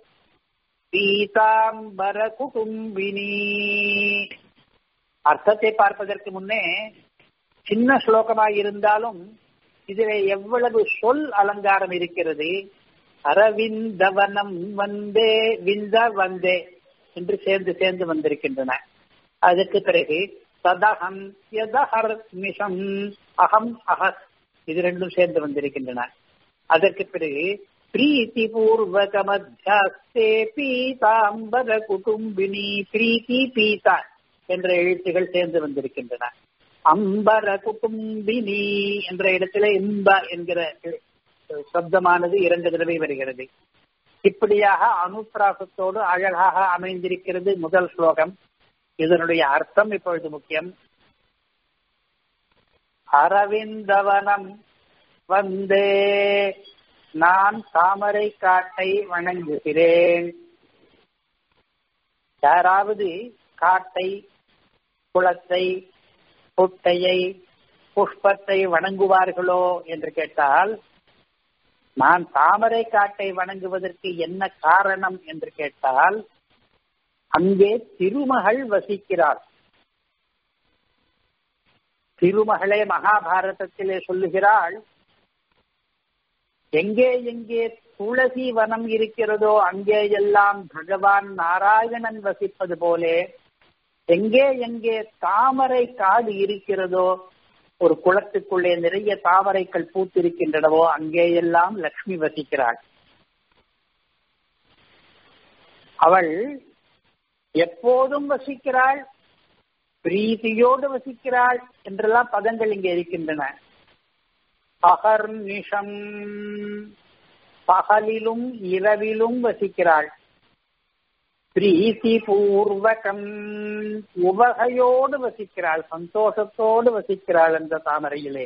பீதாம்பர குடும்பினி அர்த்தத்தை பார்ப்பதற்கு முன்னே சின்ன ஸ்லோகமாய் இருந்தாலும் இதில் எவ்வளவு சொல் அலங்காரம் இருக்கிறது அரவிந்தவனம் வந்தே விந்த வந்தே என்று சேர்ந்து சேர்ந்து வந்திருக்கின்றன அதுக்கு பிறகு சதகம் யதஹர் மிஷம் அகம் அஹஸ் இது ரெண்டும் சேர்ந்து வந்திருக்கின்றன அதற்கு பிறகு பிரீத்தி பூர்வக மத்தியாஸ்தே பீதாம்பர குடும்பினி பிரீத்தி பீதா என்ற எழுத்துகள் சேர்ந்து வந்திருக்கின்றன அம்பர குடும்பினி என்ற இடத்துல இம்ப என்கிற சப்தமானது இரண்டு தடவை வருகிறது இப்படியாக அனுப்பிராசத்தோடு அழகாக அமைந்திருக்கிறது முதல் ஸ்லோகம் இதனுடைய அர்த்தம் இப்பொழுது முக்கியம் அரவிந்தவனம் வந்தே நான் தாமரை காட்டை வணங்குகிறேன் யாராவது காட்டை குளத்தை புட்டையை புஷ்பத்தை வணங்குவார்களோ என்று கேட்டால் நான் தாமரை காட்டை வணங்குவதற்கு என்ன காரணம் என்று கேட்டால் அங்கே திருமகள் வசிக்கிறாள் திருமகளே மகாபாரதத்திலே சொல்லுகிறாள் எங்கே எங்கே துளசி வனம் இருக்கிறதோ அங்கே எல்லாம் பகவான் நாராயணன் வசிப்பது போலே எங்கே எங்கே தாமரை காடு இருக்கிறதோ ஒரு குளத்துக்குள்ளே நிறைய தாமரைகள் பூத்திருக்கின்றனவோ அங்கே எல்லாம் லக்ஷ்மி வசிக்கிறாள் அவள் எப்போதும் வசிக்கிறாள் பிரீதியோடு வசிக்கிறாள் என்றெல்லாம் பதங்கள் இங்கே இருக்கின்றன பகர்நிஷம் பகலிலும் இரவிலும் வசிக்கிறாள் பிரீத்தி பூர்வகம் உவகையோடு வசிக்கிறாள் சந்தோஷத்தோடு வசிக்கிறாள் என்ற தாமரையிலே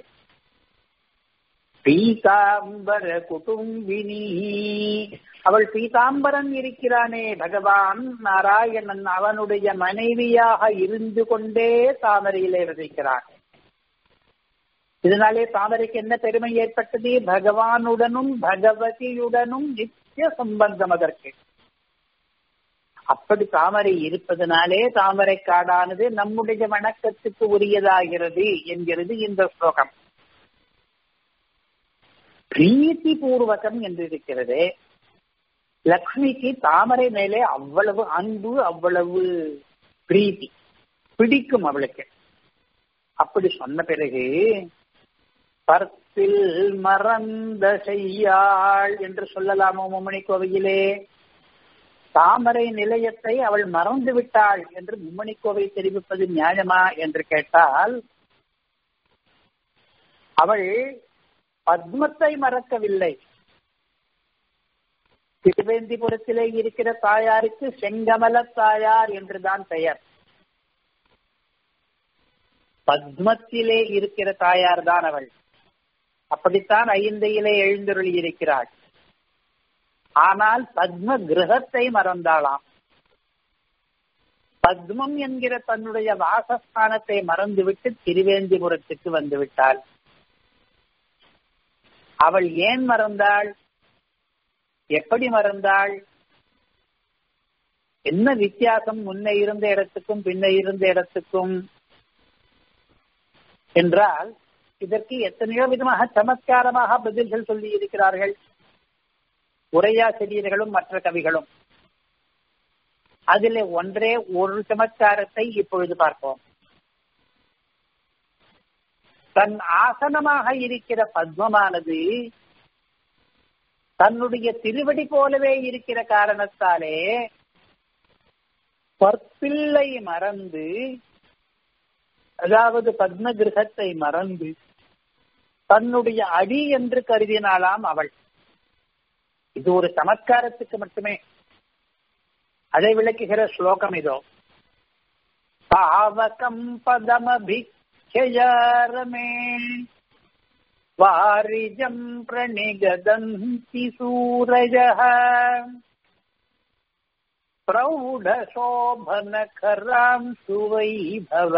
பீதாம்பர குடும்பினி அவள் பீதாம்பரன் இருக்கிறானே பகவான் நாராயணன் அவனுடைய மனைவியாக இருந்து கொண்டே தாமரையிலே வசிக்கிறான் இதனாலே தாமரைக்கு என்ன பெருமை ஏற்பட்டது பகவானுடனும் பகவதியுடனும் நித்திய சம்பந்தம் அதற்கு அப்படி தாமரை இருப்பதனாலே தாமரை காடானது நம்முடைய வணக்கத்துக்கு உரியதாகிறது என்கிறது இந்த ஸ்லோகம் பிரீத்தி பூர்வகம் என்று இருக்கிறது லக்ஷ்மிக்கு தாமரை மேலே அவ்வளவு அன்பு அவ்வளவு பிரீத்தி பிடிக்கும் அவளுக்கு அப்படி சொன்ன பிறகு பர்த்தில் மறந்த செய்யாள் என்று சொல்லலாமோ மும்மணி கோவையிலே தாமரை நிலையத்தை அவள் மறந்து விட்டாள் என்று மும்மணி கோவை தெரிவிப்பது நியாயமா என்று கேட்டால் அவள் பத்மத்தை மறக்கவில்லை திருவேந்திபுரத்திலே இருக்கிற தாயாருக்கு செங்கமல தாயார் என்றுதான் பெயர் பத்மத்திலே இருக்கிற தாயார் தான் அவள் அப்படித்தான் ஐந்தையிலே எழுந்தருளி இருக்கிறாள் ஆனால் பத்ம கிரகத்தை மறந்தாளாம் பத்மம் என்கிற தன்னுடைய வாசஸ்தானத்தை மறந்துவிட்டு திருவேந்திபுரத்துக்கு வந்து விட்டாள் அவள் ஏன் மறந்தாள் எப்படி மறந்தாள் என்ன வித்தியாசம் முன்ன இருந்த இடத்துக்கும் பின்ன இருந்த இடத்துக்கும் என்றால் இதற்கு எத்தனையோ விதமாக சமத்காரமாக பதில்கள் சொல்லி இருக்கிறார்கள் உரையாசிரியர்களும் மற்ற கவிகளும் அதில் ஒன்றே ஒரு சமத்காரத்தை இப்பொழுது பார்ப்போம் தன் ஆசனமாக இருக்கிற பத்மமானது தன்னுடைய திருவடி போலவே இருக்கிற காரணத்தாலே பற்பிள்ளை மறந்து அதாவது பத்ம கிரகத்தை மறந்து தன்னுடைய அடி என்று கருதினாலாம் அவள் இது ஒரு சமத்காரத்துக்கு மட்டுமே அதை விளக்குகிற ஸ்லோகம் இதோ பாவகம் பதமபிக்ஷயாரமே வாரிஜம் பிரணிகதந்தி சூரஜः प्रौढशोभनकरां सुवैभव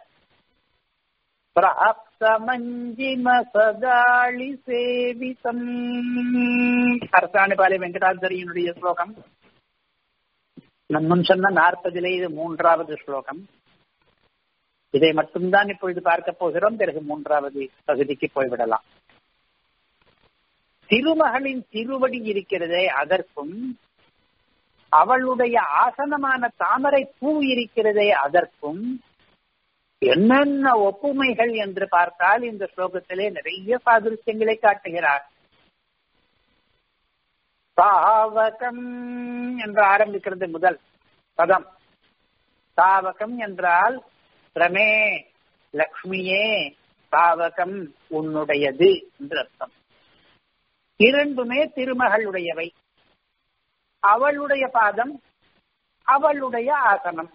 பிராப்தமஞ்சிமசதாளி சேவிதம் அரசாணிபாலை வெங்கடாச்சரியனுடைய ஸ்லோகம் நம்ம சொன்ன நாற்பதிலே இது மூன்றாவது ஸ்லோகம் இதை மட்டும்தான் இப்பொழுது பார்க்க போகிறோம் பிறகு மூன்றாவது பகுதிக்கு போய்விடலாம் திருமகளின் திருவடி இருக்கிறதே அதற்கும் அவளுடைய ஆசனமான தாமரை பூ இருக்கிறதே அதற்கும் என்னென்ன ஒப்புமைகள் என்று பார்த்தால் இந்த ஸ்லோகத்திலே நிறைய சாதுரிச்சங்களை காட்டுகிறார் சாவகம் என்று ஆரம்பிக்கிறது முதல் பதம் சாவகம் என்றால் ரமே லக்ஷ்மியே சாவகம் உன்னுடையது என்று அர்த்தம் இரண்டுமே திருமகளுடையவை அவளுடைய பாதம் அவளுடைய ஆசனம்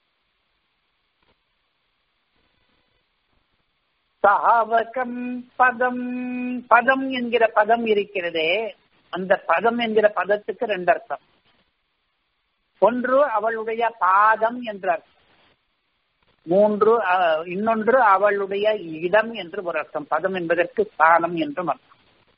சாவகம் பதம் பதம் என்கிற பதம் இருக்கிறதே அந்த பதம் என்கிற பதத்துக்கு ரெண்டு அர்த்தம் ஒன்று அவளுடைய பாதம் என்ற அர்த்தம் மூன்று இன்னொன்று அவளுடைய இடம் என்று ஒரு அர்த்தம் பதம் என்பதற்கு ஸ்தானம் என்றும் அர்த்தம்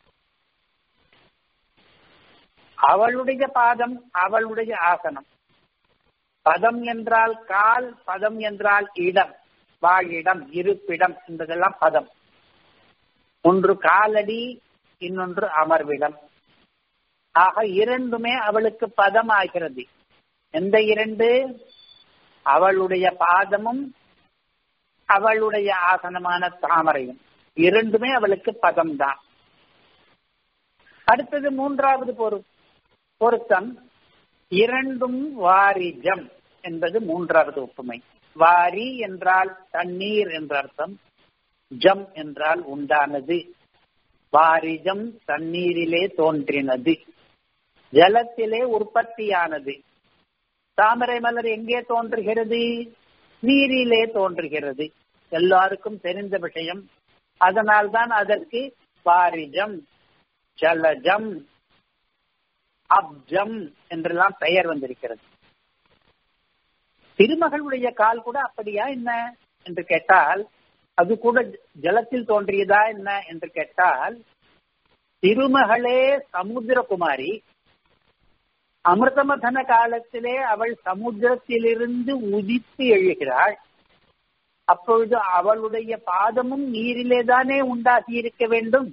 அவளுடைய பாதம் அவளுடைய ஆசனம் பதம் என்றால் கால் பதம் என்றால் இடம் வாழிடம் இருப்பிடம் என்பதெல்லாம் பதம் ஒன்று காலடி இன்னொன்று அமர்விடம் ஆக இரண்டுமே அவளுக்கு பதம் ஆகிறது எந்த இரண்டு அவளுடைய பாதமும் அவளுடைய ஆசனமான தாமரையும் இரண்டுமே அவளுக்கு பதம் தான் அடுத்தது மூன்றாவது பொரு பொருத்தம் இரண்டும் வாரிஜம் என்பது மூன்றாவது ஒப்புமை வாரி என்றால் தண்ணீர் என்ற அர்த்தம் ஜம் என்றால் உண்டானது வாரிஜம் தண்ணீரிலே தோன்றினது ஜலத்திலே உற்பத்தியானது தாமரை மலர் எங்கே தோன்றுகிறது நீரிலே தோன்றுகிறது எல்லாருக்கும் தெரிந்த விஷயம் அதனால்தான் அதற்கு வாரிஜம் ஜலஜம் அப்ஜம் என்றெல்லாம் பெயர் வந்திருக்கிறது திருமகளுடைய கால் கூட அப்படியா என்ன என்று கேட்டால் அது கூட ஜலத்தில் தோன்றியதா என்ன என்று கேட்டால் திருமகளே சமுத்திரகுமாரி அமிர்தமதன காலத்திலே அவள் சமுத்திரத்திலிருந்து உதித்து எழுகிறாள் அப்பொழுது அவளுடைய பாதமும் நீரிலே தானே உண்டாகி இருக்க வேண்டும்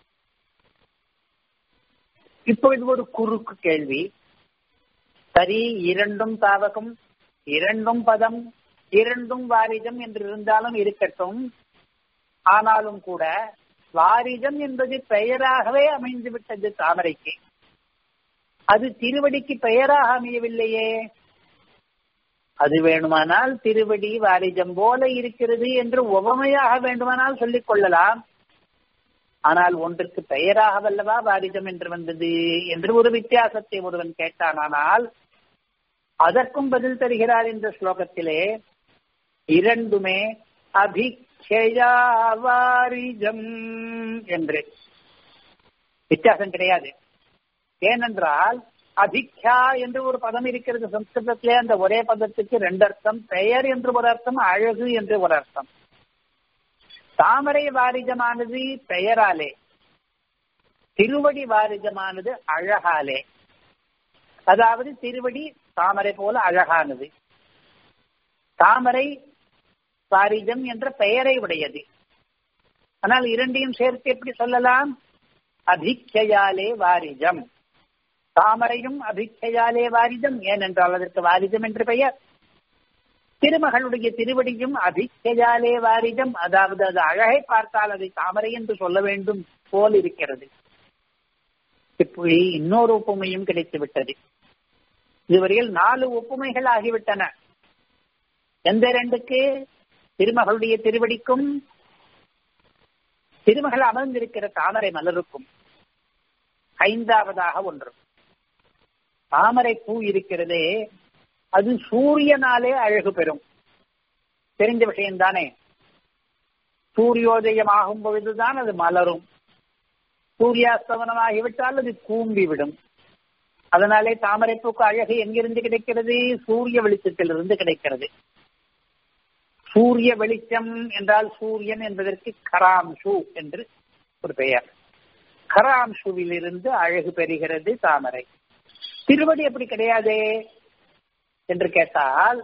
இப்பொழுது ஒரு குறுக்கு கேள்வி சரி இரண்டும் தாவகம் இரண்டும் பதம் இரண்டும் வாரிஜம் என்று இருந்தாலும் இருக்கட்டும் ஆனாலும் கூட வாரிஜம் என்பது பெயராகவே அமைந்து விட்டது தாமரைக்கு அது திருவடிக்கு பெயராக அமையவில்லையே அது வேணுமானால் திருவடி வாரிஜம் போல இருக்கிறது என்று உவமையாக வேண்டுமானால் சொல்லிக் கொள்ளலாம் ஆனால் ஒன்றுக்கு பெயராக வல்லவா வாரிஜம் என்று வந்தது என்று ஒரு வித்தியாசத்தை ஒருவன் கேட்டானால் அதற்கும் பதில் தருகிறார் இந்த ஸ்லோகத்திலே இரண்டுமே அபிக்ஷயா வாரிஜம் என்று வித்தியாசம் கிடையாது ஏனென்றால் அபிக்ஷா என்று ஒரு பதம் இருக்கிறது சம்ஸ்கிருதத்திலே அந்த ஒரே பதத்துக்கு ரெண்டு அர்த்தம் பெயர் என்று ஒரு அர்த்தம் அழகு என்று ஒரு அர்த்தம் தாமரை வாரிஜமானது பெயராலே திருவடி வாரிஜமானது அழகாலே அதாவது திருவடி தாமரை போல அழகானது தாமரை வாரிஜம் என்ற பெயரை உடையது ஆனால் இரண்டையும் சேர்த்து எப்படி சொல்லலாம் அபிக்ஷையாலே வாரிஜம் தாமரையும் அபிக்ஷையாலே வாரிஜம் ஏனென்றால் அதற்கு வாரிஜம் என்று பெயர் திருமகளுடைய திருவடியும் அபிக்ஷையாலே வாரிஜம் அதாவது அது அழகை பார்த்தால் அதை தாமரை என்று சொல்ல வேண்டும் போல் இருக்கிறது இப்படி இன்னொரு ஒப்புமையும் கிடைத்து விட்டது இதுவரையில் நாலு ஒப்புமைகள் ஆகிவிட்டன எந்த ரெண்டுக்கு திருமகளுடைய திருவடிக்கும் திருமகள் அமர்ந்திருக்கிற தாமரை மலருக்கும் ஐந்தாவதாக ஒன்று தாமரை பூ இருக்கிறதே அது சூரியனாலே அழகு பெறும் தெரிஞ்ச விஷயம்தானே சூரியோதயம் ஆகும் பொழுதுதான் அது மலரும் சூரியாஸ்தமனமாகிவிட்டால் அது கூம்பி விடும் அதனாலே தாமரைப்பூக்கு அழகு எங்கிருந்து கிடைக்கிறது சூரிய வெளிச்சத்திலிருந்து கிடைக்கிறது சூரிய வெளிச்சம் என்றால் சூரியன் என்பதற்கு கராம்சு என்று ஒரு பெயர் கராம்சுவிலிருந்து அழகு பெறுகிறது தாமரை திருவடி அப்படி கிடையாதே என்று கேட்டால்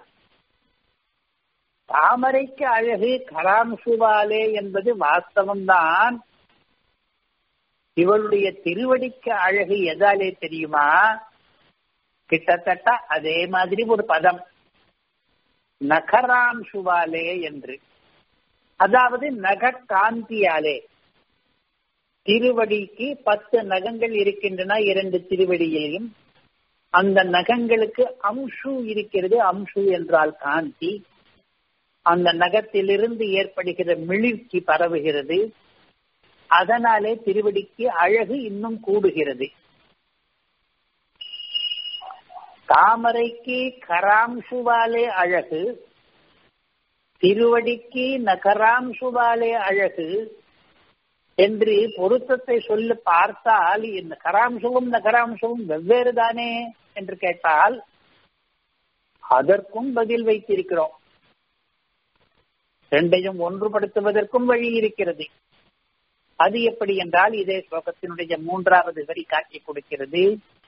தாமரைக்கு அழகு கராம்சுவாலே என்பது வாஸ்தவம்தான் இவளுடைய திருவடிக்கு அழகு எதாலே தெரியுமா கிட்டத்தட்ட அதே மாதிரி ஒரு பதம் நகராம்சுவாலே என்று அதாவது நக காந்தியாலே திருவடிக்கு பத்து நகங்கள் இருக்கின்றன இரண்டு திருவடியிலையும் அந்த நகங்களுக்கு அம்சு இருக்கிறது அம்சு என்றால் காந்தி அந்த நகத்திலிருந்து ஏற்படுகிற மிளிர்ச்சி பரவுகிறது அதனாலே திருவடிக்கு அழகு இன்னும் கூடுகிறது தாமரைக்கு கராம்சுவாலே அழகு திருவடிக்கு நகராம்சுவாலே அழகு என்று பொருத்தத்தை சொல்ல பார்த்தால் இந்த கராம்சுவும் நகராம்சுவும் வெவ்வேறு தானே என்று கேட்டால் அதற்கும் பதில் வைத்திருக்கிறோம் ரெண்டையும் ஒன்றுபடுத்துவதற்கும் வழி இருக்கிறது அது எப்படி என்றால் இதே ஸ்லோகத்தினுடைய மூன்றாவது வரி காட்சி கொடுக்கிறது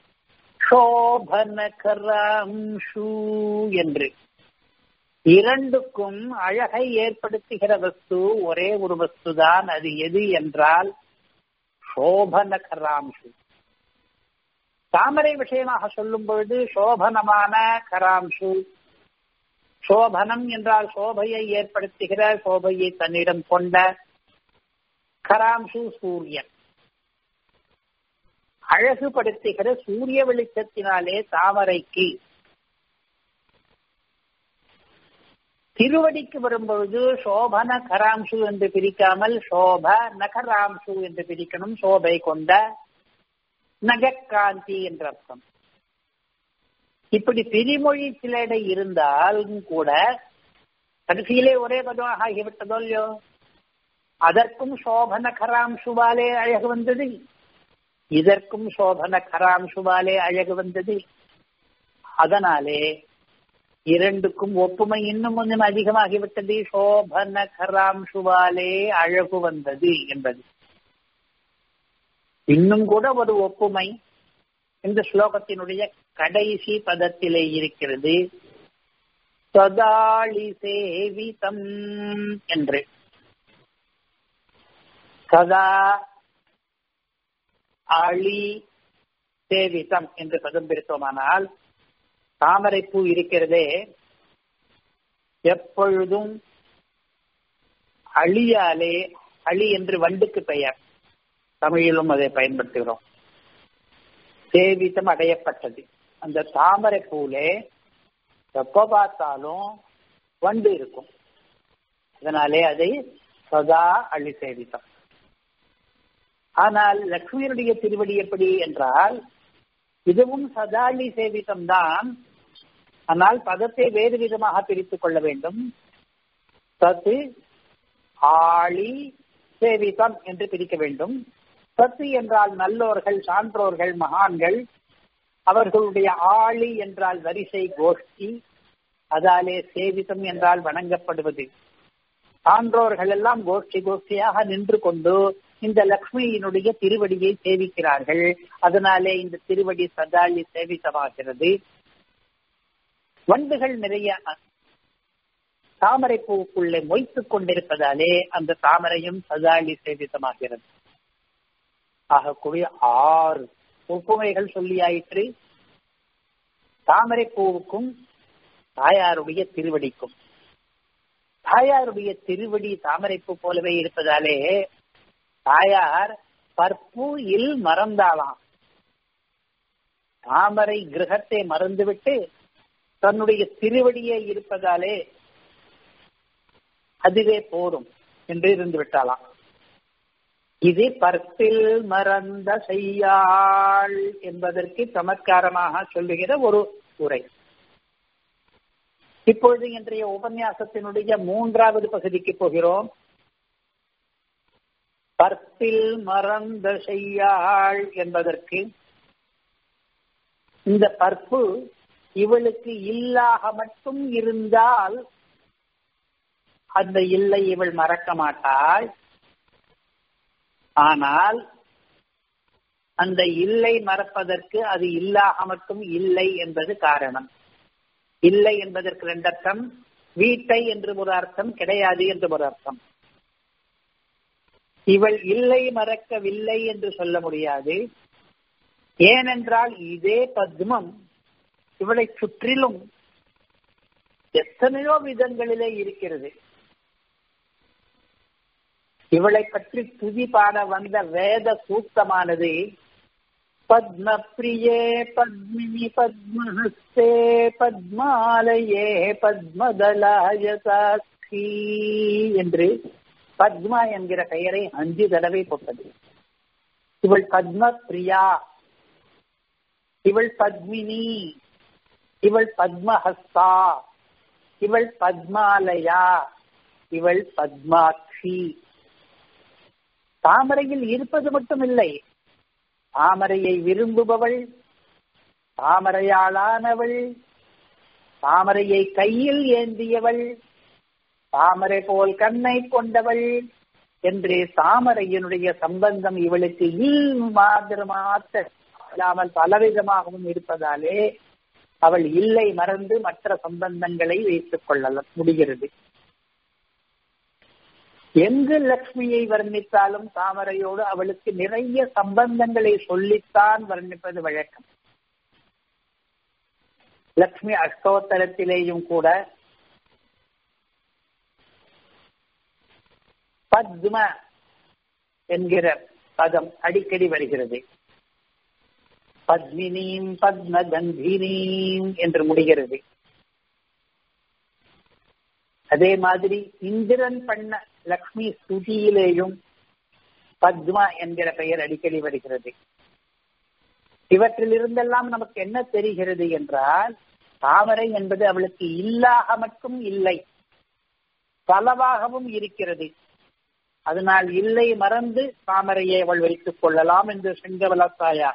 சோபனகராம்ஷு என்று இரண்டுக்கும் அழகை ஏற்படுத்துகிற வஸ்து ஒரே ஒரு வஸ்து தான் அது எது என்றால் சோபனகராம்ஷு தாமரை விஷயமாக சொல்லும் பொழுது சோபனமான கராம்சு சோபனம் என்றால் சோபையை ஏற்படுத்துகிற சோபையை தன்னிடம் கொண்ட கராம்சு சூரியன் அழகுபடுத்துகிற சூரிய வெளிச்சத்தினாலே தாமரைக்கு திருவடிக்கு வரும்பொழுது சோபன கராம்சு என்று பிரிக்காமல் சோப நகராம்சு என்று பிரிக்கணும் சோபை கொண்ட நகக்காந்தி என்ற அர்த்தம் இப்படி பிரிமொழி சிலடை இருந்தாலும் கூட கடைசியிலே ஒரே பதமாக ஆகிவிட்டதோ இல்லையோ அதற்கும் சோபன கராம்சுவாலே அழகு வந்தது இதற்கும் சோபன கராம்சுவாலே அழகு வந்தது அதனாலே இரண்டுக்கும் ஒப்புமை இன்னும் கொஞ்சம் அதிகமாகிவிட்டது சோபன கராம்சுவாலே அழகு வந்தது என்பது இன்னும் கூட ஒரு ஒப்புமை இந்த ஸ்லோகத்தினுடைய கடைசி பதத்திலே இருக்கிறது சதாளி சேவிதம் என்று சதா அழி சேவிதம் என்று பதம் பிரித்தோமானால் தாமரைப்பூ இருக்கிறதே எப்பொழுதும் அழியாலே அழி என்று வண்டுக்கு பெயர் தமிழிலும் அதை பயன்படுத்துகிறோம் சேவிதம் அடையப்பட்டது அந்த தாமரை பூலே எப்ப பார்த்தாலும் வண்டு இருக்கும் அதனாலே அதை சதா அழி சேவிதம் ஆனால் லக்ஷ்மியனுடைய திருவடி எப்படி என்றால் இதுவும் சதாளி சேவிதம் தான் ஆனால் பதத்தை வேறு விதமாக பிரித்துக் கொள்ள வேண்டும் சத்து ஆளி சேவிதம் என்று பிரிக்க வேண்டும் சத்து என்றால் நல்லோர்கள் சான்றோர்கள் மகான்கள் அவர்களுடைய ஆளி என்றால் வரிசை கோஷ்டி அதாலே சேவிதம் என்றால் வணங்கப்படுவது சான்றோர்கள் எல்லாம் கோஷ்டி கோஷ்டியாக நின்று கொண்டு இந்த லக்ஷ்மியினுடைய திருவடியை சேவிக்கிறார்கள் அதனாலே இந்த திருவடி சதாளி சேவித்தமாகிறது வண்டுகள் நிறைய தாமரை பூவுக்குள்ளே மொய்த்துக் கொண்டிருப்பதாலே அந்த தாமரையும் சதாளி சேவித்தமாகிறது ஆகக்கூடிய ஆறு ஒப்புமைகள் சொல்லியாயிற்று தாமரை பூவுக்கும் தாயாருடைய திருவடிக்கும் தாயாருடைய திருவடி தாமரைப்பூ போலவே இருப்பதாலே தாயார் பற்பூ இல் மறந்தாளாம் தாமரை கிரகத்தை மறந்துவிட்டு தன்னுடைய திருவடியே இருப்பதாலே அதுவே போதும் என்று இருந்து விட்டாளாம் இது பற்பில் மறந்த செய்யாள் என்பதற்கு சமத்காரமாக சொல்லுகிற ஒரு உரை இப்பொழுது இன்றைய உபன்யாசத்தினுடைய மூன்றாவது பகுதிக்கு போகிறோம் பற்பில் மறந்த செய்யாள் என்பதற்கு இந்த பற்பு இவளுக்கு இல்லாக மட்டும் இருந்தால் அந்த இல்லை இவள் மறக்க மாட்டாள் ஆனால் அந்த இல்லை மறப்பதற்கு அது இல்லாக மட்டும் இல்லை என்பது காரணம் இல்லை என்பதற்கு ரெண்டு அர்த்தம் வீட்டை என்று ஒரு அர்த்தம் கிடையாது என்று ஒரு அர்த்தம் இவள் இல்லை மறக்கவில்லை என்று சொல்ல முடியாது ஏனென்றால் இதே பத்மம் இவளை சுற்றிலும் எத்தனையோ விதங்களிலே இருக்கிறது இவளை பற்றி துதி பாட வந்த வேத சூக்தமானது பத்ம பிரியே பத்மினி பத்மஹஸ்தே பத்மாலயே பத்மதலாய சாட்சி என்று பத்மா என்கிற பெயரை அஞ்சு தடவை போட்டது இவள் பத்ம பிரியா இவள் பத்மினி இவள் பத்மஹஸ்தா இவள் பத்மாலயா இவள் பத்மாட்சி தாமரையில் இருப்பது மட்டுமில்லை தாமரையை விரும்புபவள் தாமரையாளானவள் தாமரையை கையில் ஏந்தியவள் தாமரை போல் கண்ணை கொண்டவள் என்று தாமரையினுடைய சம்பந்தம் இவளுக்கு இல் மாதிரமாத்த இல்லாமல் பலவிதமாகவும் இருப்பதாலே அவள் இல்லை மறந்து மற்ற சம்பந்தங்களை வைத்துக் கொள்ள முடிகிறது எங்கு லக்ஷ்மியை வர்ணித்தாலும் தாமரையோடு அவளுக்கு நிறைய சம்பந்தங்களை சொல்லித்தான் வர்ணிப்பது வழக்கம் லக்ஷ்மி அஷ்டோத்தரத்திலேயும் கூட பத்ம என்கிற பதம் அடிக்கடி வருகிறது பத்மினீம் பத்ம கந்தினீம் என்று முடிகிறது அதே மாதிரி இந்திரன் பண்ண லக்ஷ்மி ஸ்துதியிலேயும் பத்மா என்கிற பெயர் அடிக்கடி வருகிறது இவற்றில் இருந்தெல்லாம் நமக்கு என்ன தெரிகிறது என்றால் தாமரை என்பது அவளுக்கு இல்லாக மட்டும் இல்லை பலவாகவும் இருக்கிறது அதனால் இல்லை மறந்து தாமரையை அவள் வைத்துக் கொள்ளலாம் என்று செங்கவலத்தாயா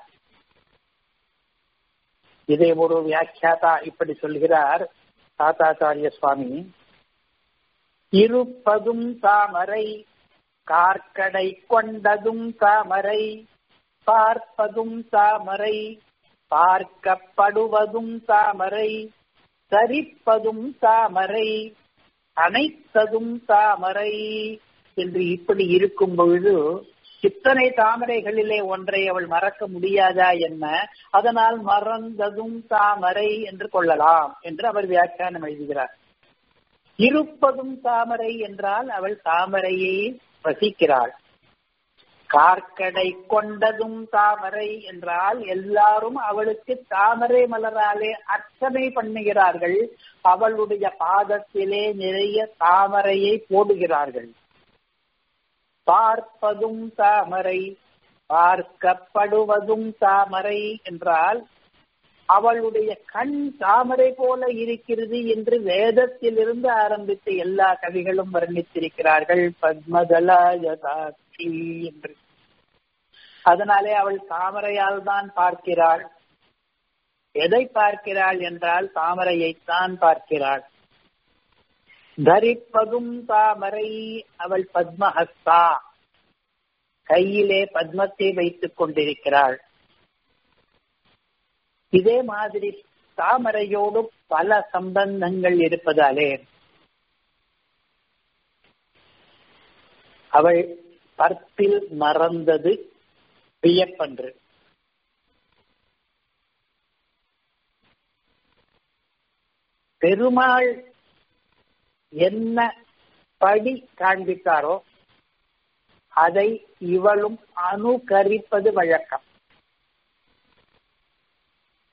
இதை ஒரு வியாக்கியாதா இப்படி சொல்கிறார் தாத்தாச்சாரிய சுவாமி இருப்பதும் தாமரை கார்க்கடை கொண்டதும் தாமரை பார்ப்பதும் தாமரை பார்க்கப்படுவதும் தாமரை சரிப்பதும் தாமரை அனைத்ததும் தாமரை என்று இப்படி இருக்கும் பொழுது இத்தனை தாமரைகளிலே ஒன்றை அவள் மறக்க முடியாதா என்ன அதனால் மறந்ததும் தாமரை என்று கொள்ளலாம் என்று அவர் வியாக்கியானம் எழுதுகிறார் இருப்பதும் தாமரை என்றால் அவள் தாமரையை வசிக்கிறாள் கார்க்கடை கொண்டதும் தாமரை என்றால் எல்லாரும் அவளுக்கு தாமரை மலராலே அர்ச்சனை பண்ணுகிறார்கள் அவளுடைய பாதத்திலே நிறைய தாமரையை போடுகிறார்கள் பார்ப்பதும் தாமரை பார்க்கப்படுவதும் தாமரை என்றால் அவளுடைய கண் தாமரை போல இருக்கிறது என்று வேதத்திலிருந்து ஆரம்பித்து எல்லா கவிகளும் வர்ணித்திருக்கிறார்கள் பத்மதலாயதாட்சி என்று அதனாலே அவள் தாமரையால் தான் பார்க்கிறாள் எதை பார்க்கிறாள் என்றால் தாமரையைத்தான் பார்க்கிறாள் தரிப்பதும் தாமரை அவள் பத்மஹஸ்தா கையிலே பத்மத்தை வைத்துக் கொண்டிருக்கிறாள் இதே மாதிரி தாமரையோடு பல சம்பந்தங்கள் இருப்பதாலே அவள் பற்பில் மறந்தது வியப்பன்று பெருமாள் என்ன படி காண்பித்தாரோ அதை இவளும் அனுகரிப்பது வழக்கம்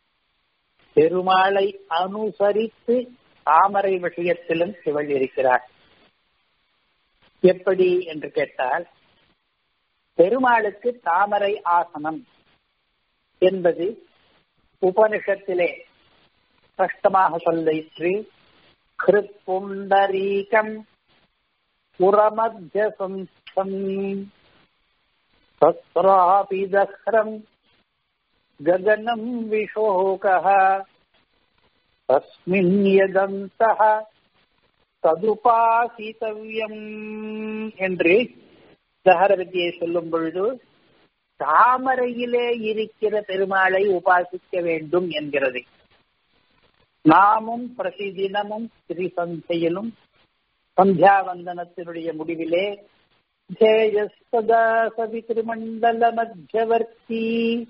பெருமாளை அனுசரித்து தாமரை விஷயத்திலும் இவள் இருக்கிறாள் எப்படி என்று கேட்டால் பெருமாளுக்கு தாமரை ஆசனம் என்பது உபனிஷத்திலே ஸ்பஷ்டமாக சொல்லிற்று கிருப்புண்டரீகம் புறமத்தியசம் தத்ராபிதஹ்ரம் ககனம் விஷோகः தஸ்மின் யதந்தः ததுபாசித்தவ்யம் என்று தகர வித்தியை சொல்லும் பொழுது தாமரையிலே இருக்கிற பெருமாளை உபாசிக்க வேண்டும் என்கிறது நாமும் பிரதிதினமும் திரிசந்தையிலும் சந்தியாவந்தனத்தினுடைய முடிவிலே ஜேயஸ்ததா சவி திருமண்டல மத்தியவர்த்தி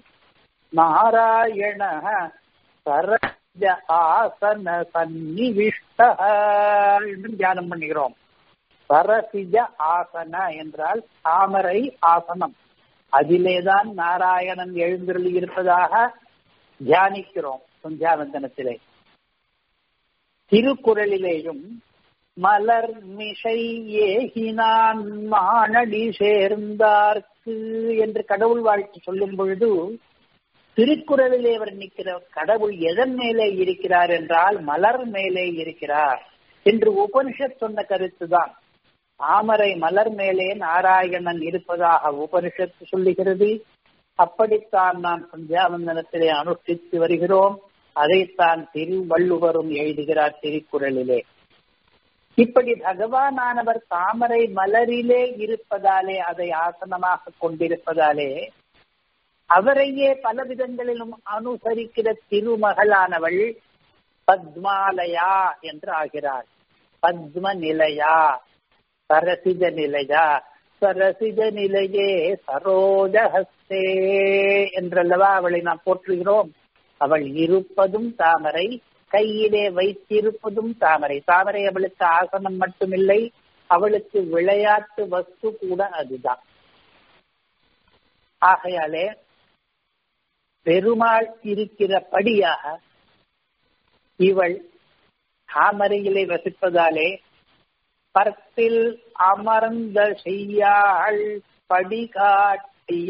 நாராயண சரஜ ஆசன சந்நிவிஷ்ட என்று தியானம் பண்ணுகிறோம் சரசிஜ ஆசன என்றால் தாமரை ஆசனம் அதிலேதான் நாராயணன் எழுந்தருளி இருப்பதாக தியானிக்கிறோம் சந்தியாவந்தனத்திலே திருக்குறளிலேயும் மலர் மிசை ஏகினான் மானடி சேர்ந்தார்க்கு என்று கடவுள் வாழ்த்து சொல்லும் பொழுது திருக்குறளிலே வர்ணிக்கிற கடவுள் எதன் மேலே இருக்கிறார் என்றால் மலர் மேலே இருக்கிறார் என்று உபனிஷத் சொன்ன கருத்துதான் தாமரை மலர் மேலே நாராயணன் இருப்பதாக உபனிஷத்து சொல்லுகிறது அப்படித்தான் நான் சந்தியாவந்தனத்திலே அனுஷ்டித்து வருகிறோம் அதைத்தான் திருவள்ளுவரும் எழுதுகிறார் திருக்குறளிலே இப்படி பகவானானவர் தாமரை மலரிலே இருப்பதாலே அதை ஆசனமாக கொண்டிருப்பதாலே அவரையே பல விதங்களிலும் அனுசரிக்கிற திருமகளானவள் பத்மாலயா என்று ஆகிறாள் பத்ம நிலையா சரசிஜ நிலையா சரசிஜ நிலையே சரோஜஹஸ்தே என்றல்லவா அவளை நாம் போற்றுகிறோம் அவள் இருப்பதும் தாமரை கையிலே வைத்திருப்பதும் தாமரை தாமரை அவளுக்கு ஆசனம் மட்டுமில்லை அவளுக்கு விளையாட்டு வஸ்து கூட அதுதான் ஆகையாலே பெருமாள் இருக்கிறபடியாக இவள் தாமரையிலே வசிப்பதாலே பரத்தில் அமர்ந்த செய்யாள் படி காட்டிய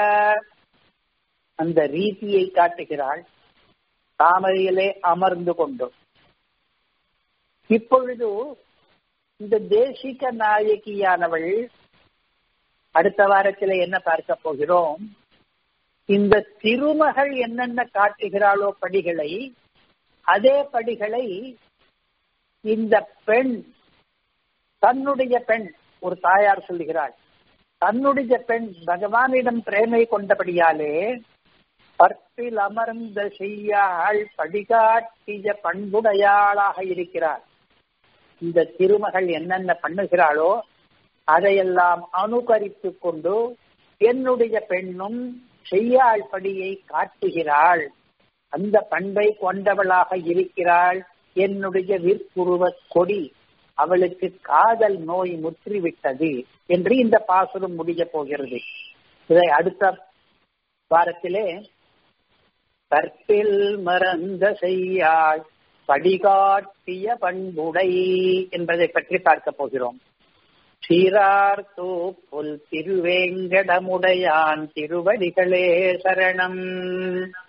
அந்த ரீதியை காட்டுகிறாள் தாமரையிலே அமர்ந்து கொண்டோம் இப்பொழுது இந்த தேசிக நாயகியானவள் அடுத்த வாரத்தில் என்ன பார்க்க போகிறோம் இந்த திருமகள் என்னென்ன காட்டுகிறாளோ படிகளை அதே படிகளை இந்த பெண் தன்னுடைய பெண் ஒரு தாயார் சொல்லுகிறாள் தன்னுடைய பெண் பகவானிடம் பிரேமை கொண்டபடியாலே பற்பில் அமர்ந்த செய்யாள் படிகாட்டிய பண்புடையாளாக இருக்கிறார் இந்த திருமகள் என்னென்ன பண்ணுகிறாளோ அதையெல்லாம் அனுகரித்து கொண்டு என்னுடைய பெண்ணும் செய்யாள் படியை காட்டுகிறாள் அந்த பண்பை கொண்டவளாக இருக்கிறாள் என்னுடைய விற்புருவ கொடி அவளுக்கு காதல் நோய் முற்றிவிட்டது என்று இந்த பாசுரம் முடிய போகிறது இதை அடுத்த வாரத்திலே கற்பில் மறந்த செய்யாள் படிகாட்டிய பண்புடை என்பதை பற்றி பார்க்க போகிறோம் சீரார் தூப்புல் திருவேங்கடமுடையான் திருவடிகளே சரணம்